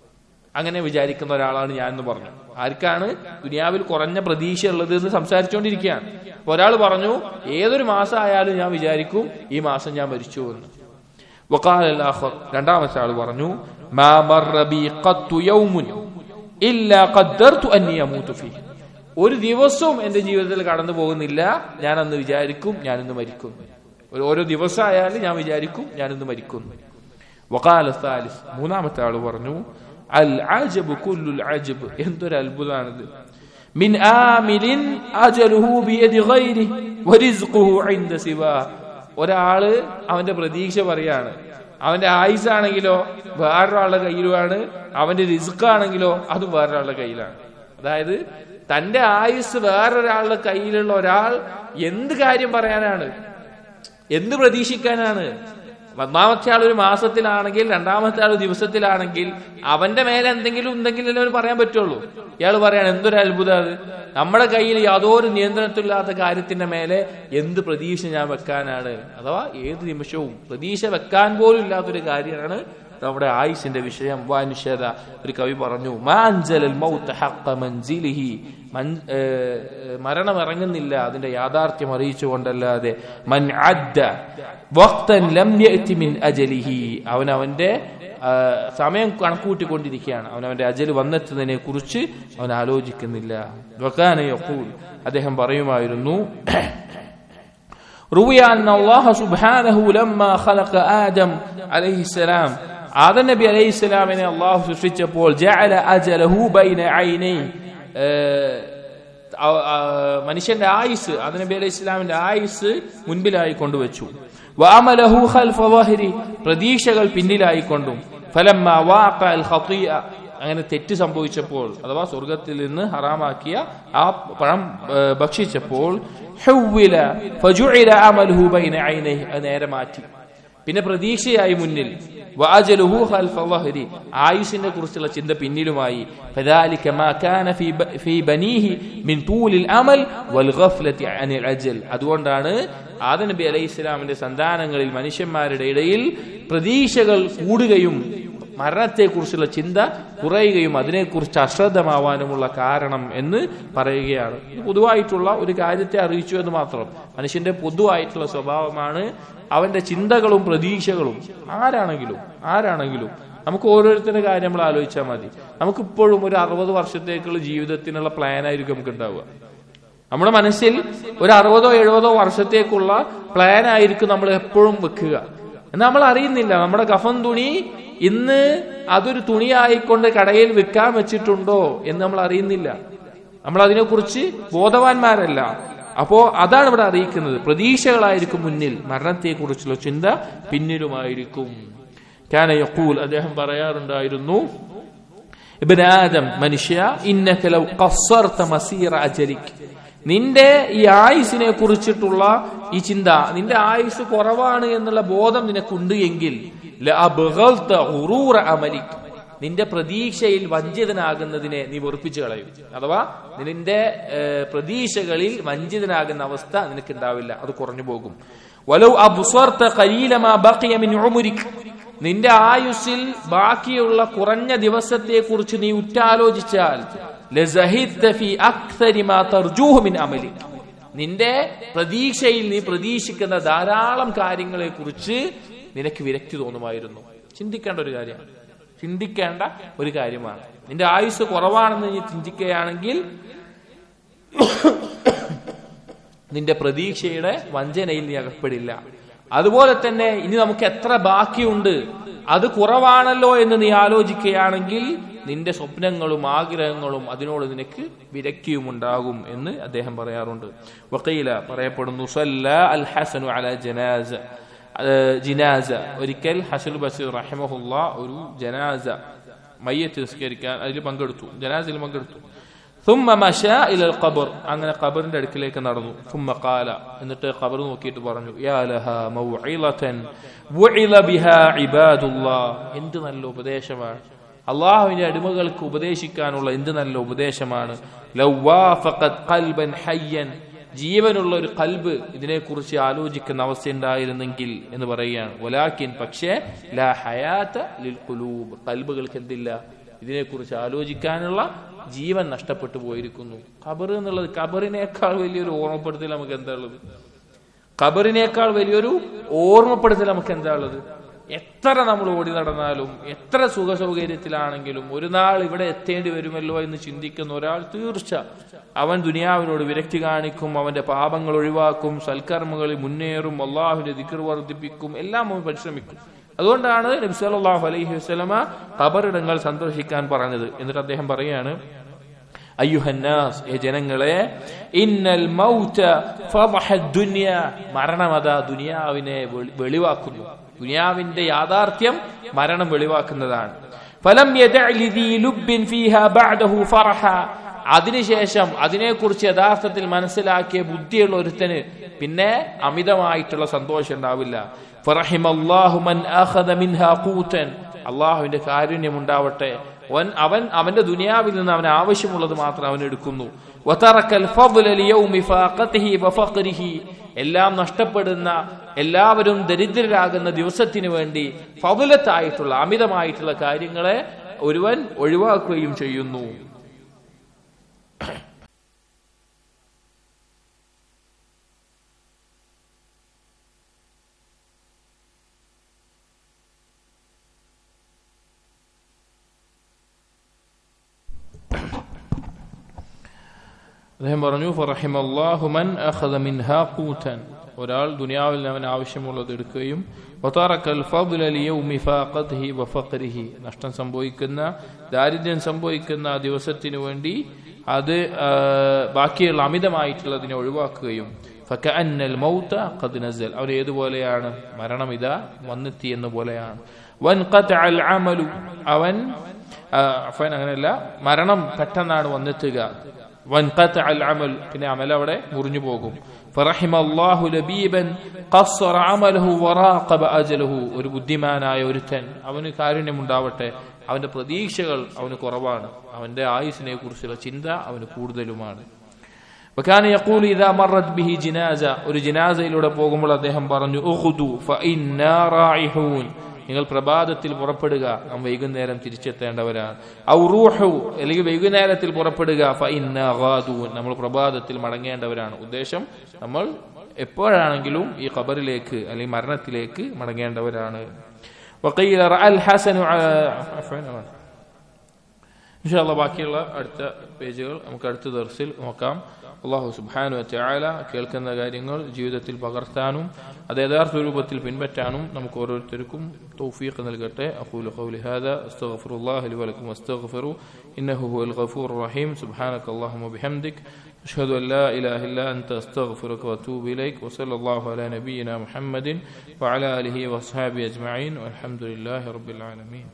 അങ്ങനെ വിചാരിക്കുന്ന ഒരാളാണ് ഞാൻ എന്ന് പറഞ്ഞു ആർക്കാണ് ദുനിയാവിൽ കുറഞ്ഞ പ്രതീക്ഷ ഉള്ളത് എന്ന് സംസാരിച്ചുകൊണ്ടിരിക്കുകയാണ് അപ്പൊ ഒരാൾ പറഞ്ഞു ഏതൊരു മാസം ആയാലും ഞാൻ വിചാരിക്കും ഈ മാസം ഞാൻ മരിച്ചു എന്ന് വഖാല അൽ-ആഖർ രണ്ടാമത്തെ ആൾ പറഞ്ഞു മാ മർറ ബി ഖത്തു യൗമുൻ ഇല്ലാ ഖദ്ദർതു അന്നി അമൂതു ഫീ ഒരു ദിവസവും എന്റെ ജീവിതത്തിൽ കടന്നു പോകുന്നില്ല ഞാൻ അന്ന് വിചാരിക്കും ഞാൻ ഇന്ന് മരിക്കും ഒരു ഓരോ ദിവസമായാലും ഞാൻ വിചാരിക്കും ഞാൻ ഇന്ന് മരിക്കും വഖാല സാലിസ് മൂന്നാമത്തെ ആൾ പറഞ്ഞു അൽ അജബ് കുല്ലുൽ അജബ് എന്തൊരു അത്ഭുതമാണിത് മിൻ ആമിലിൻ അജലുഹു ബിയദി ഗൈരി വരിസ്ഖുഹു ഇൻദ സിവാ ഒരാള് അവന്റെ പ്രതീക്ഷ പറയാണ് അവന്റെ ആയുസ് ആണെങ്കിലോ വേറൊരാളുടെ കയ്യിലുമാണ് അവന്റെ റിസ്ക് ആണെങ്കിലോ അതും വേറൊരാളുടെ കയ്യിലാണ് അതായത് തന്റെ ആയുസ് വേറൊരാളുടെ കയ്യിലുള്ള ഒരാൾ എന്ത് കാര്യം പറയാനാണ് എന്ത് പ്രതീക്ഷിക്കാനാണ് ഒന്നാമത്തെ ആൾ ഒരു മാസത്തിലാണെങ്കിൽ രണ്ടാമത്തെ ആൾ ദിവസത്തിലാണെങ്കിൽ അവന്റെ മേലെ എന്തെങ്കിലും ഉണ്ടെങ്കിലല്ലേ അവന് പറയാൻ പറ്റുള്ളൂ ഇയാൾ പറയാണ് എന്തൊരു അത്ഭുതം അത് നമ്മുടെ കയ്യിൽ യാതൊരു നിയന്ത്രണത്തില്ലാത്ത കാര്യത്തിന്റെ മേലെ എന്ത് പ്രതീക്ഷ ഞാൻ വെക്കാനാണ് അഥവാ ഏത് നിമിഷവും പ്രതീക്ഷ വെക്കാൻ പോലും ഇല്ലാത്തൊരു കാര്യമാണ് നമ്മുടെ ആയുസിന്റെ വിഷയം വാനുഷ്യത ഒരു കവി പറഞ്ഞു മാഞ്ചലൽ മൗത്ത് ഹഖ മൻസിലിഹി മൻ- ഏഹ് മരണം ഇറങ്ങുന്നില്ല അതിന്റെ യാഥാർത്ഥ്യം അറിയിച്ചുകൊണ്ടല്ലാതെ മൻ അദ്ദ വഖ്തൻ ലം യഅതി മിൻ അജലിഹി അവൻ അവന്റെ ആ, സമയം കണക്കൂട്ടിക്കൊണ്ടിരിക്കുകയാണ് അവൻ അവന്റെ അജൽ വന്നെത്തുന്നതിനെ കുറിച്ച് അവൻ ആലോചിക്കുന്നില്ല വക്കാന യഖൂൽ അദ്ദേഹം പറയുമായിരുന്നു روي أن الله سبحانه لما خلق آدم عليه السلام ആദം നബി അലൈഹി സ്വലാമിനെ അള്ളാഹു സൃഷ്ടിച്ചപ്പോൾ ജഅല അജലഹു ബൈന ഐനൈ ഏഹ്, ആ- ആ, മനുഷ്യന്റെ ആയുസ് ആദം നബി അലൈഹി സ്വലാമിന്റെ ആയുസ് മുൻപിലായി കൊണ്ടുവച്ചു വഅമലഹു ഖൽഫ ളഹരി പ്രതീക്ഷകൾ പിന്നിലായി കൊണ്ടും ഫലമ്മ വാഖ അൽ ഖതിയ അങ്ങനെ തെറ്റ് സംഭവിച്ചപ്പോൾ അഥവാ സ്വർഗത്തിൽ നിന്ന് ഹറാമാക്കിയ ആ പഴം ഏഹ്, ഭക്ഷിച്ചപ്പോൾ ഹുവ്വില ഫജുഇല അമലുഹു ബൈന ഐനൈഹി അത് നേരെ മാറ്റി പിന്നെ പ്രതീക്ഷയായി മുന്നിൽ വാജലുഹു ഖൽഫ ളഹരി ആയുസിനെ കുറിച്ചുള്ള ചിന്ത പിന്നിലുമായി فذلك ما كان في ب- في بنيه من طول الامل والغفله عن العجل അതുകൊണ്ടാണ് ആദം നബി അലൈഹി ഇസ്ലാമിന്റെ സന്താനങ്ങളിൽ മനുഷ്യന്മാരുടെ ഇടയിൽ പ്രതീക്ഷകൾ കൂടുകയും മരണത്തെക്കുറിച്ചുള്ള ചിന്ത കുറയുകയും അതിനെക്കുറിച്ച് അശ്രദ്ധമാവാനുമുള്ള കാരണം എന്ന് പറയുകയാണ് ഇത് പൊതുവായിട്ടുള്ള ഒരു കാര്യത്തെ അറിയിച്ചു എന്ന് മാത്രം മനുഷ്യന്റെ പൊതുവായിട്ടുള്ള സ്വഭാവമാണ് അവന്റെ ചിന്തകളും പ്രതീക്ഷകളും ആരാണെങ്കിലും ആരാണെങ്കിലും നമുക്ക് ഓരോരുത്തരുടെ കാര്യം നമ്മൾ ആലോചിച്ചാൽ മതി നമുക്കിപ്പോഴും ഒരു അറുപത് വർഷത്തേക്കുള്ള ജീവിതത്തിനുള്ള പ്ലാൻ ആയിരിക്കും നമുക്ക് ഉണ്ടാവുക നമ്മുടെ മനസ്സിൽ ഒരു അറുപതോ എഴുപതോ വർഷത്തേക്കുള്ള പ്ലാൻ ആയിരിക്കും നമ്മൾ എപ്പോഴും വെക്കുക എന്നാൽ നമ്മൾ അറിയുന്നില്ല നമ്മുടെ കഫൻ തുണി ഇന്ന് അതൊരു തുണിയായിക്കൊണ്ട് കടയിൽ വിൽക്കാൻ വെച്ചിട്ടുണ്ടോ എന്ന് നമ്മൾ അറിയുന്നില്ല നമ്മൾ അതിനെക്കുറിച്ച് ബോധവാന്മാരല്ല അപ്പോ അതാണ് ഇവിടെ അറിയിക്കുന്നത് പ്രതീക്ഷകളായിരിക്കും മുന്നിൽ മരണത്തെക്കുറിച്ചുള്ള ചിന്ത പിന്നിലുമായിരിക്കും കാന യഖൂൽ അദ്ദേഹം പറയാറുണ്ടായിരുന്നു ഇബ്ന ആദം മനുഷ്യ ഇന്നക ലൗ ഖസ്സർത മസീറ അജലിക് നിന്റെ ഈ ആയുസിനെ കുറിച്ചിട്ടുള്ള ഈ ചിന്ത നിന്റെ ആയുസ് കുറവാണ് എന്നുള്ള ബോധം നിനക്കുണ്ട് എങ്കിൽ ലഅബ്ഗൽത ഗുറൂറ അമലിക് നിന്റെ പ്രതീക്ഷയിൽ വഞ്ചിതനാകുന്നതിനെ നീ വെറുപ്പിച്ചു കളയും അഥവാ നിന്റെ ഏഹ്, പ്രതീക്ഷകളിൽ വഞ്ചിതനാകുന്ന അവസ്ഥ നിനക്കുണ്ടാവില്ല അത് കുറഞ്ഞു പോകും വലൗ അബ്സർത ഖലീലമാ ബഖിയ മിൻ ഉമുരിക് നിന്റെ ആയുസ്സിൽ ബാക്കിയുള്ള കുറഞ്ഞ ദിവസത്തെ കുറിച്ച് നീ ഉറ്റാലോചിച്ചാൽ ലസഹിദ്ത ഫീ അക്സരി മാ തർജൂഹു മിൻ അമലിക് നിന്റെ പ്രതീക്ഷയിൽ നീ പ്രതീക്ഷിക്കുന്ന ധാരാളം കാര്യങ്ങളെ കുറിച്ച് നിനക്ക് വിരക്തി തോന്നുമായിരുന്നു ചിന്തിക്കേണ്ട ഒരു കാര്യമാണ് ചിന്തിക്കേണ്ട ഒരു കാര്യമാണ് നിന്റെ ആയുസ് കുറവാണെന്ന് നീ ചിന്തിക്കുകയാണെങ്കിൽ നിന്റെ പ്രതീക്ഷയുടെ വഞ്ചനയിൽ നീ അകപ്പെടില്ല അതുപോലെ തന്നെ ഇനി നമുക്ക് എത്ര ബാക്കിയുണ്ട് അത് കുറവാണല്ലോ എന്ന് നീ ആലോചിക്കുകയാണെങ്കിൽ നിന്റെ സ്വപ്നങ്ങളും ആഗ്രഹങ്ങളും അതിനോട് നിനക്ക് വിരക്തിയുമുണ്ടാകും എന്ന് അദ്ദേഹം പറയാറുണ്ട് വക്കീല പറയപ്പെടുന്നു സല്ല അൽ ഹസനു അല ജനാസ അത് ജിനാസ ഒരിക്കൽ ഹസൻ ബസീർ റഹിമഹുല്ല ഒരു ജനാസ മയ്യത്ത് നിസ്കരിക്കാൻ അതിൽ പങ്കെടുത്തു ജനാസയിൽ പങ്കെടുത്തു ثم مشى الى القبر അങ്ങനെ ഖബറിന്റെ അടുക്കിലേക്ക് നടന്നു ثم قال എന്നിട്ട് ഖബർ നോക്കിയിട്ട് പറഞ്ഞു യാ ലഹാ മൗഇലതൻ വഇല ബിഹാ ഇബാദുല്ലാഹ് എന്ത് നല്ല ഉപദേശമാണ് അള്ളാഹുവിന്റെ അടിമകൾക്ക് ഉപദേശിക്കാനുള്ള എന്ത് നല്ല ഉപദേശമാണ് ലൗ വാഫഖത് ഖൽബൻ ഹയ്യൻ ജീവനുള്ള ഒരു കൽബ് ഇതിനെക്കുറിച്ച് ആലോചിക്കുന്ന അവസ്ഥ ഉണ്ടായിരുന്നെങ്കിൽ എന്ന് പറയുകയാണ് ഒലാക്കിൻ പക്ഷേ ലാ ഹയാത്ത ലിൽ ഖുലൂബ് കൽബുകൾക്ക് എന്തില്ല ഇതിനെക്കുറിച്ച് ആലോചിക്കാനുള്ള ജീവൻ നഷ്ടപ്പെട്ടു പോയിരിക്കുന്നു ഖബർ എന്നുള്ളത് ഖബറിനേക്കാൾ വലിയൊരു ഓർമ്മപ്പെടുത്തൽ നമുക്ക് എന്താ ഉള്ളത് ഖബറിനേക്കാൾ വലിയൊരു ഓർമ്മപ്പെടുത്തൽ നമുക്ക് എന്താ ഉള്ളത് എത്ര നമ്മൾ ഓടി നടന്നാലും എത്ര സുഖ സൗകര്യത്തിലാണെങ്കിലും ഒരു നാൾ ഇവിടെ എത്തേണ്ടി വരുമല്ലോ എന്ന് ചിന്തിക്കുന്ന ഒരാൾ തീർച്ച അവൻ ദുനിയാവിനോട് വിരക്തി കാണിക്കും അവന്റെ പാപങ്ങൾ ഒഴിവാക്കും സൽക്കർമ്മങ്ങളിൽ മുന്നേറും അള്ളാഹുവിന്റെ ദിക്കർ വർദ്ധിപ്പിക്കും എല്ലാം അവൻ പരിശ്രമിക്കും അതുകൊണ്ടാണ് നബി സല്ലല്ലാഹു അലൈഹി വസല്ലമ ഖബറിടങ്ങൾ സന്ദർശിക്കാൻ പറഞ്ഞത് എന്നിട്ട് അദ്ദേഹം പറയാണ് അയ്യുഹന്നാസ് ഏ ജനങ്ങളെ ഇന്നൽ മൗത ഫദഹ ദുനിയ മരണമത ദുനിയാവിനെ വെളി- വെളിവാക്കുന്നു ദുനിയാവിന്റെ യാഥാർത്ഥ്യം മരണം വെളിവാക്കുന്നതാണ് ഫലം യദഅ ലിദീ ലുബ്ബിൻ ഫീഹാ ബഅദഹു ഫറഹ അതിനുശേഷം അതിനെക്കുറിച്ച് യഥാർത്ഥത്തിൽ മനസ്സിലാക്കിയ ബുദ്ധിയുള്ള ഒരുത്തന് പിന്നെ അമിതമായിട്ടുള്ള സന്തോഷം ഉണ്ടാവില്ല ഫറഹിമല്ലാഹു മൻ അഖദ മിൻഹാ ഖൂതൻ അള്ളാഹുവിന്റെ കാരുണ്യം ഉണ്ടാവട്ടെ അവൻ അവൻ അവന്റെ ദുനിയാവിൽ നിന്ന് അവൻ ആവശ്യമുള്ളത് മാത്രം അവൻ എടുക്കുന്നു വതറക്കൽ ഫദ്ല ലിയൗമി ഫാഖതിഹി വഫഖരിഹി എല്ലാം നഷ്ടപ്പെടുന്ന എല്ലാവരും ദരിദ്രരാകുന്ന ദിവസത്തിന് വേണ്ടി ഫതുലത്തായിട്ടുള്ള അമിതമായിട്ടുള്ള കാര്യങ്ങളെ ഒരുവൻ ഒഴിവാക്കുകയും ചെയ്യുന്നു അദ്ദേഹം പറഞ്ഞു ഫറഹിമല്ലാഹു മൻ അഖദ മിൻഹാ ഖൂതൻ ഒരാൾ ദുനിയാവിൽ അവൻ ആവശ്യമുള്ളത് എടുക്കുകയും വതറക്കൽ ഫദ്ല ലിയൗമി ഫാഖതിഹി വഫഖരിഹി നഷ്ടം സംഭവിക്കുന്ന ദാരിദ്ര്യം സംഭവിക്കുന്ന ആ ദിവസത്തിന് വേണ്ടി അത് ആ, ബാക്കിയുള്ള അമിതമായിട്ടുള്ളതിനെ ഒഴിവാക്കുകയും ഫകഅന്നൽ മൗത ഖദ് നസൽ അവൻ ഏതുപോലെയാണ് മരണം ഇതാ വന്നെത്തി എന്ന പോലെയാണ് വൻ ഖത്അൽ അമലു അവൻ ആ, അഫ്വാൻ അങ്ങനെയല്ല മരണം പെട്ടെന്നാണ് വന്നെത്തുക വൻഖത്അ അൽ അമൽ പിന്നെ അമൽ അവിടെ മുറിഞ്ഞു പോകും ഫറഹിമ അല്ലാഹു ലബീബൻ ഖസ്സറ അമലഹു വറാഖബ അജലഹു ഒരു ബുദ്ധിമാനായ ഒരുത്തൻ അവന് കാരുണ്യമുണ്ടാവട്ടെ അവന്റെ പ്രതീക്ഷകൾ അവന് കുറവാണ് അവന്റെ ആയുസിനെ കുറിച്ചുള്ള ചിന്ത അവന് കൂടുതലുമാണ് وكان يقول إذا مرت به جنازة ഒരു ജനാസയിലൂടെ പോകുമ്പോൾ അദ്ദേഹം പറഞ്ഞു ഉഖുദു ഫഇന്നാ റായിഹൂൻ നിങ്ങൾ പ്രഭാതത്തിൽ പുറപ്പെടുക നാം വൈകുന്നേരം തിരിച്ചെത്തേണ്ടവരാണ് ഔ റൂഹു അല്ലെങ്കിൽ വൈകുന്നേരത്തിൽ പുറപ്പെടുക ഫഇന്നാ ഗാദൂൻ നമ്മൾ പ്രഭാതത്തിൽ മടങ്ങേണ്ടവരാണ് ഉദ്ദേശം നമ്മൾ എപ്പോഴാണെങ്കിലും ഈ ഖബറിലേക്ക് അല്ലെങ്കിൽ മരണത്തിലേക്ക് മടങ്ങേണ്ടവരാണ് وقيل رأى الحسن ع- عفوا ഇൻഷാല്ല ബാക്കിയുള്ള അടുത്ത പേജുകൾ നമുക്ക് അടുത്ത ദർസിൽ നോക്കാം അള്ളാഹു സുബ്ഹാനു വതആല കേൾക്കുന്ന കാര്യങ്ങൾ ജീവിതത്തിൽ പകർത്താനും അത് യഥാർത്ഥ രൂപത്തിൽ പിൻപറ്റാനും നമുക്ക് ഓരോരുത്തർക്കും തൗഫീഖ് നൽകട്ടെ അഖൂലു ഖൗലി ഹാദാ അസ്തഗ്ഫിറുല്ലാഹ ലി വലക്കും വസ്തഗ്ഫിറു ഇന്നഹു ഹുവൽ ഗഫൂർ റഹീം സുബ്ഹാനക അല്ലാഹുമ്മ ബിഹംദിക് أشهد أن لا إله إلا أنت أستغفرك وأتوب إليك وصلى الله على نبينا محمد وعلى آله وأصحابه أجمعين والحمد لله رب العالمين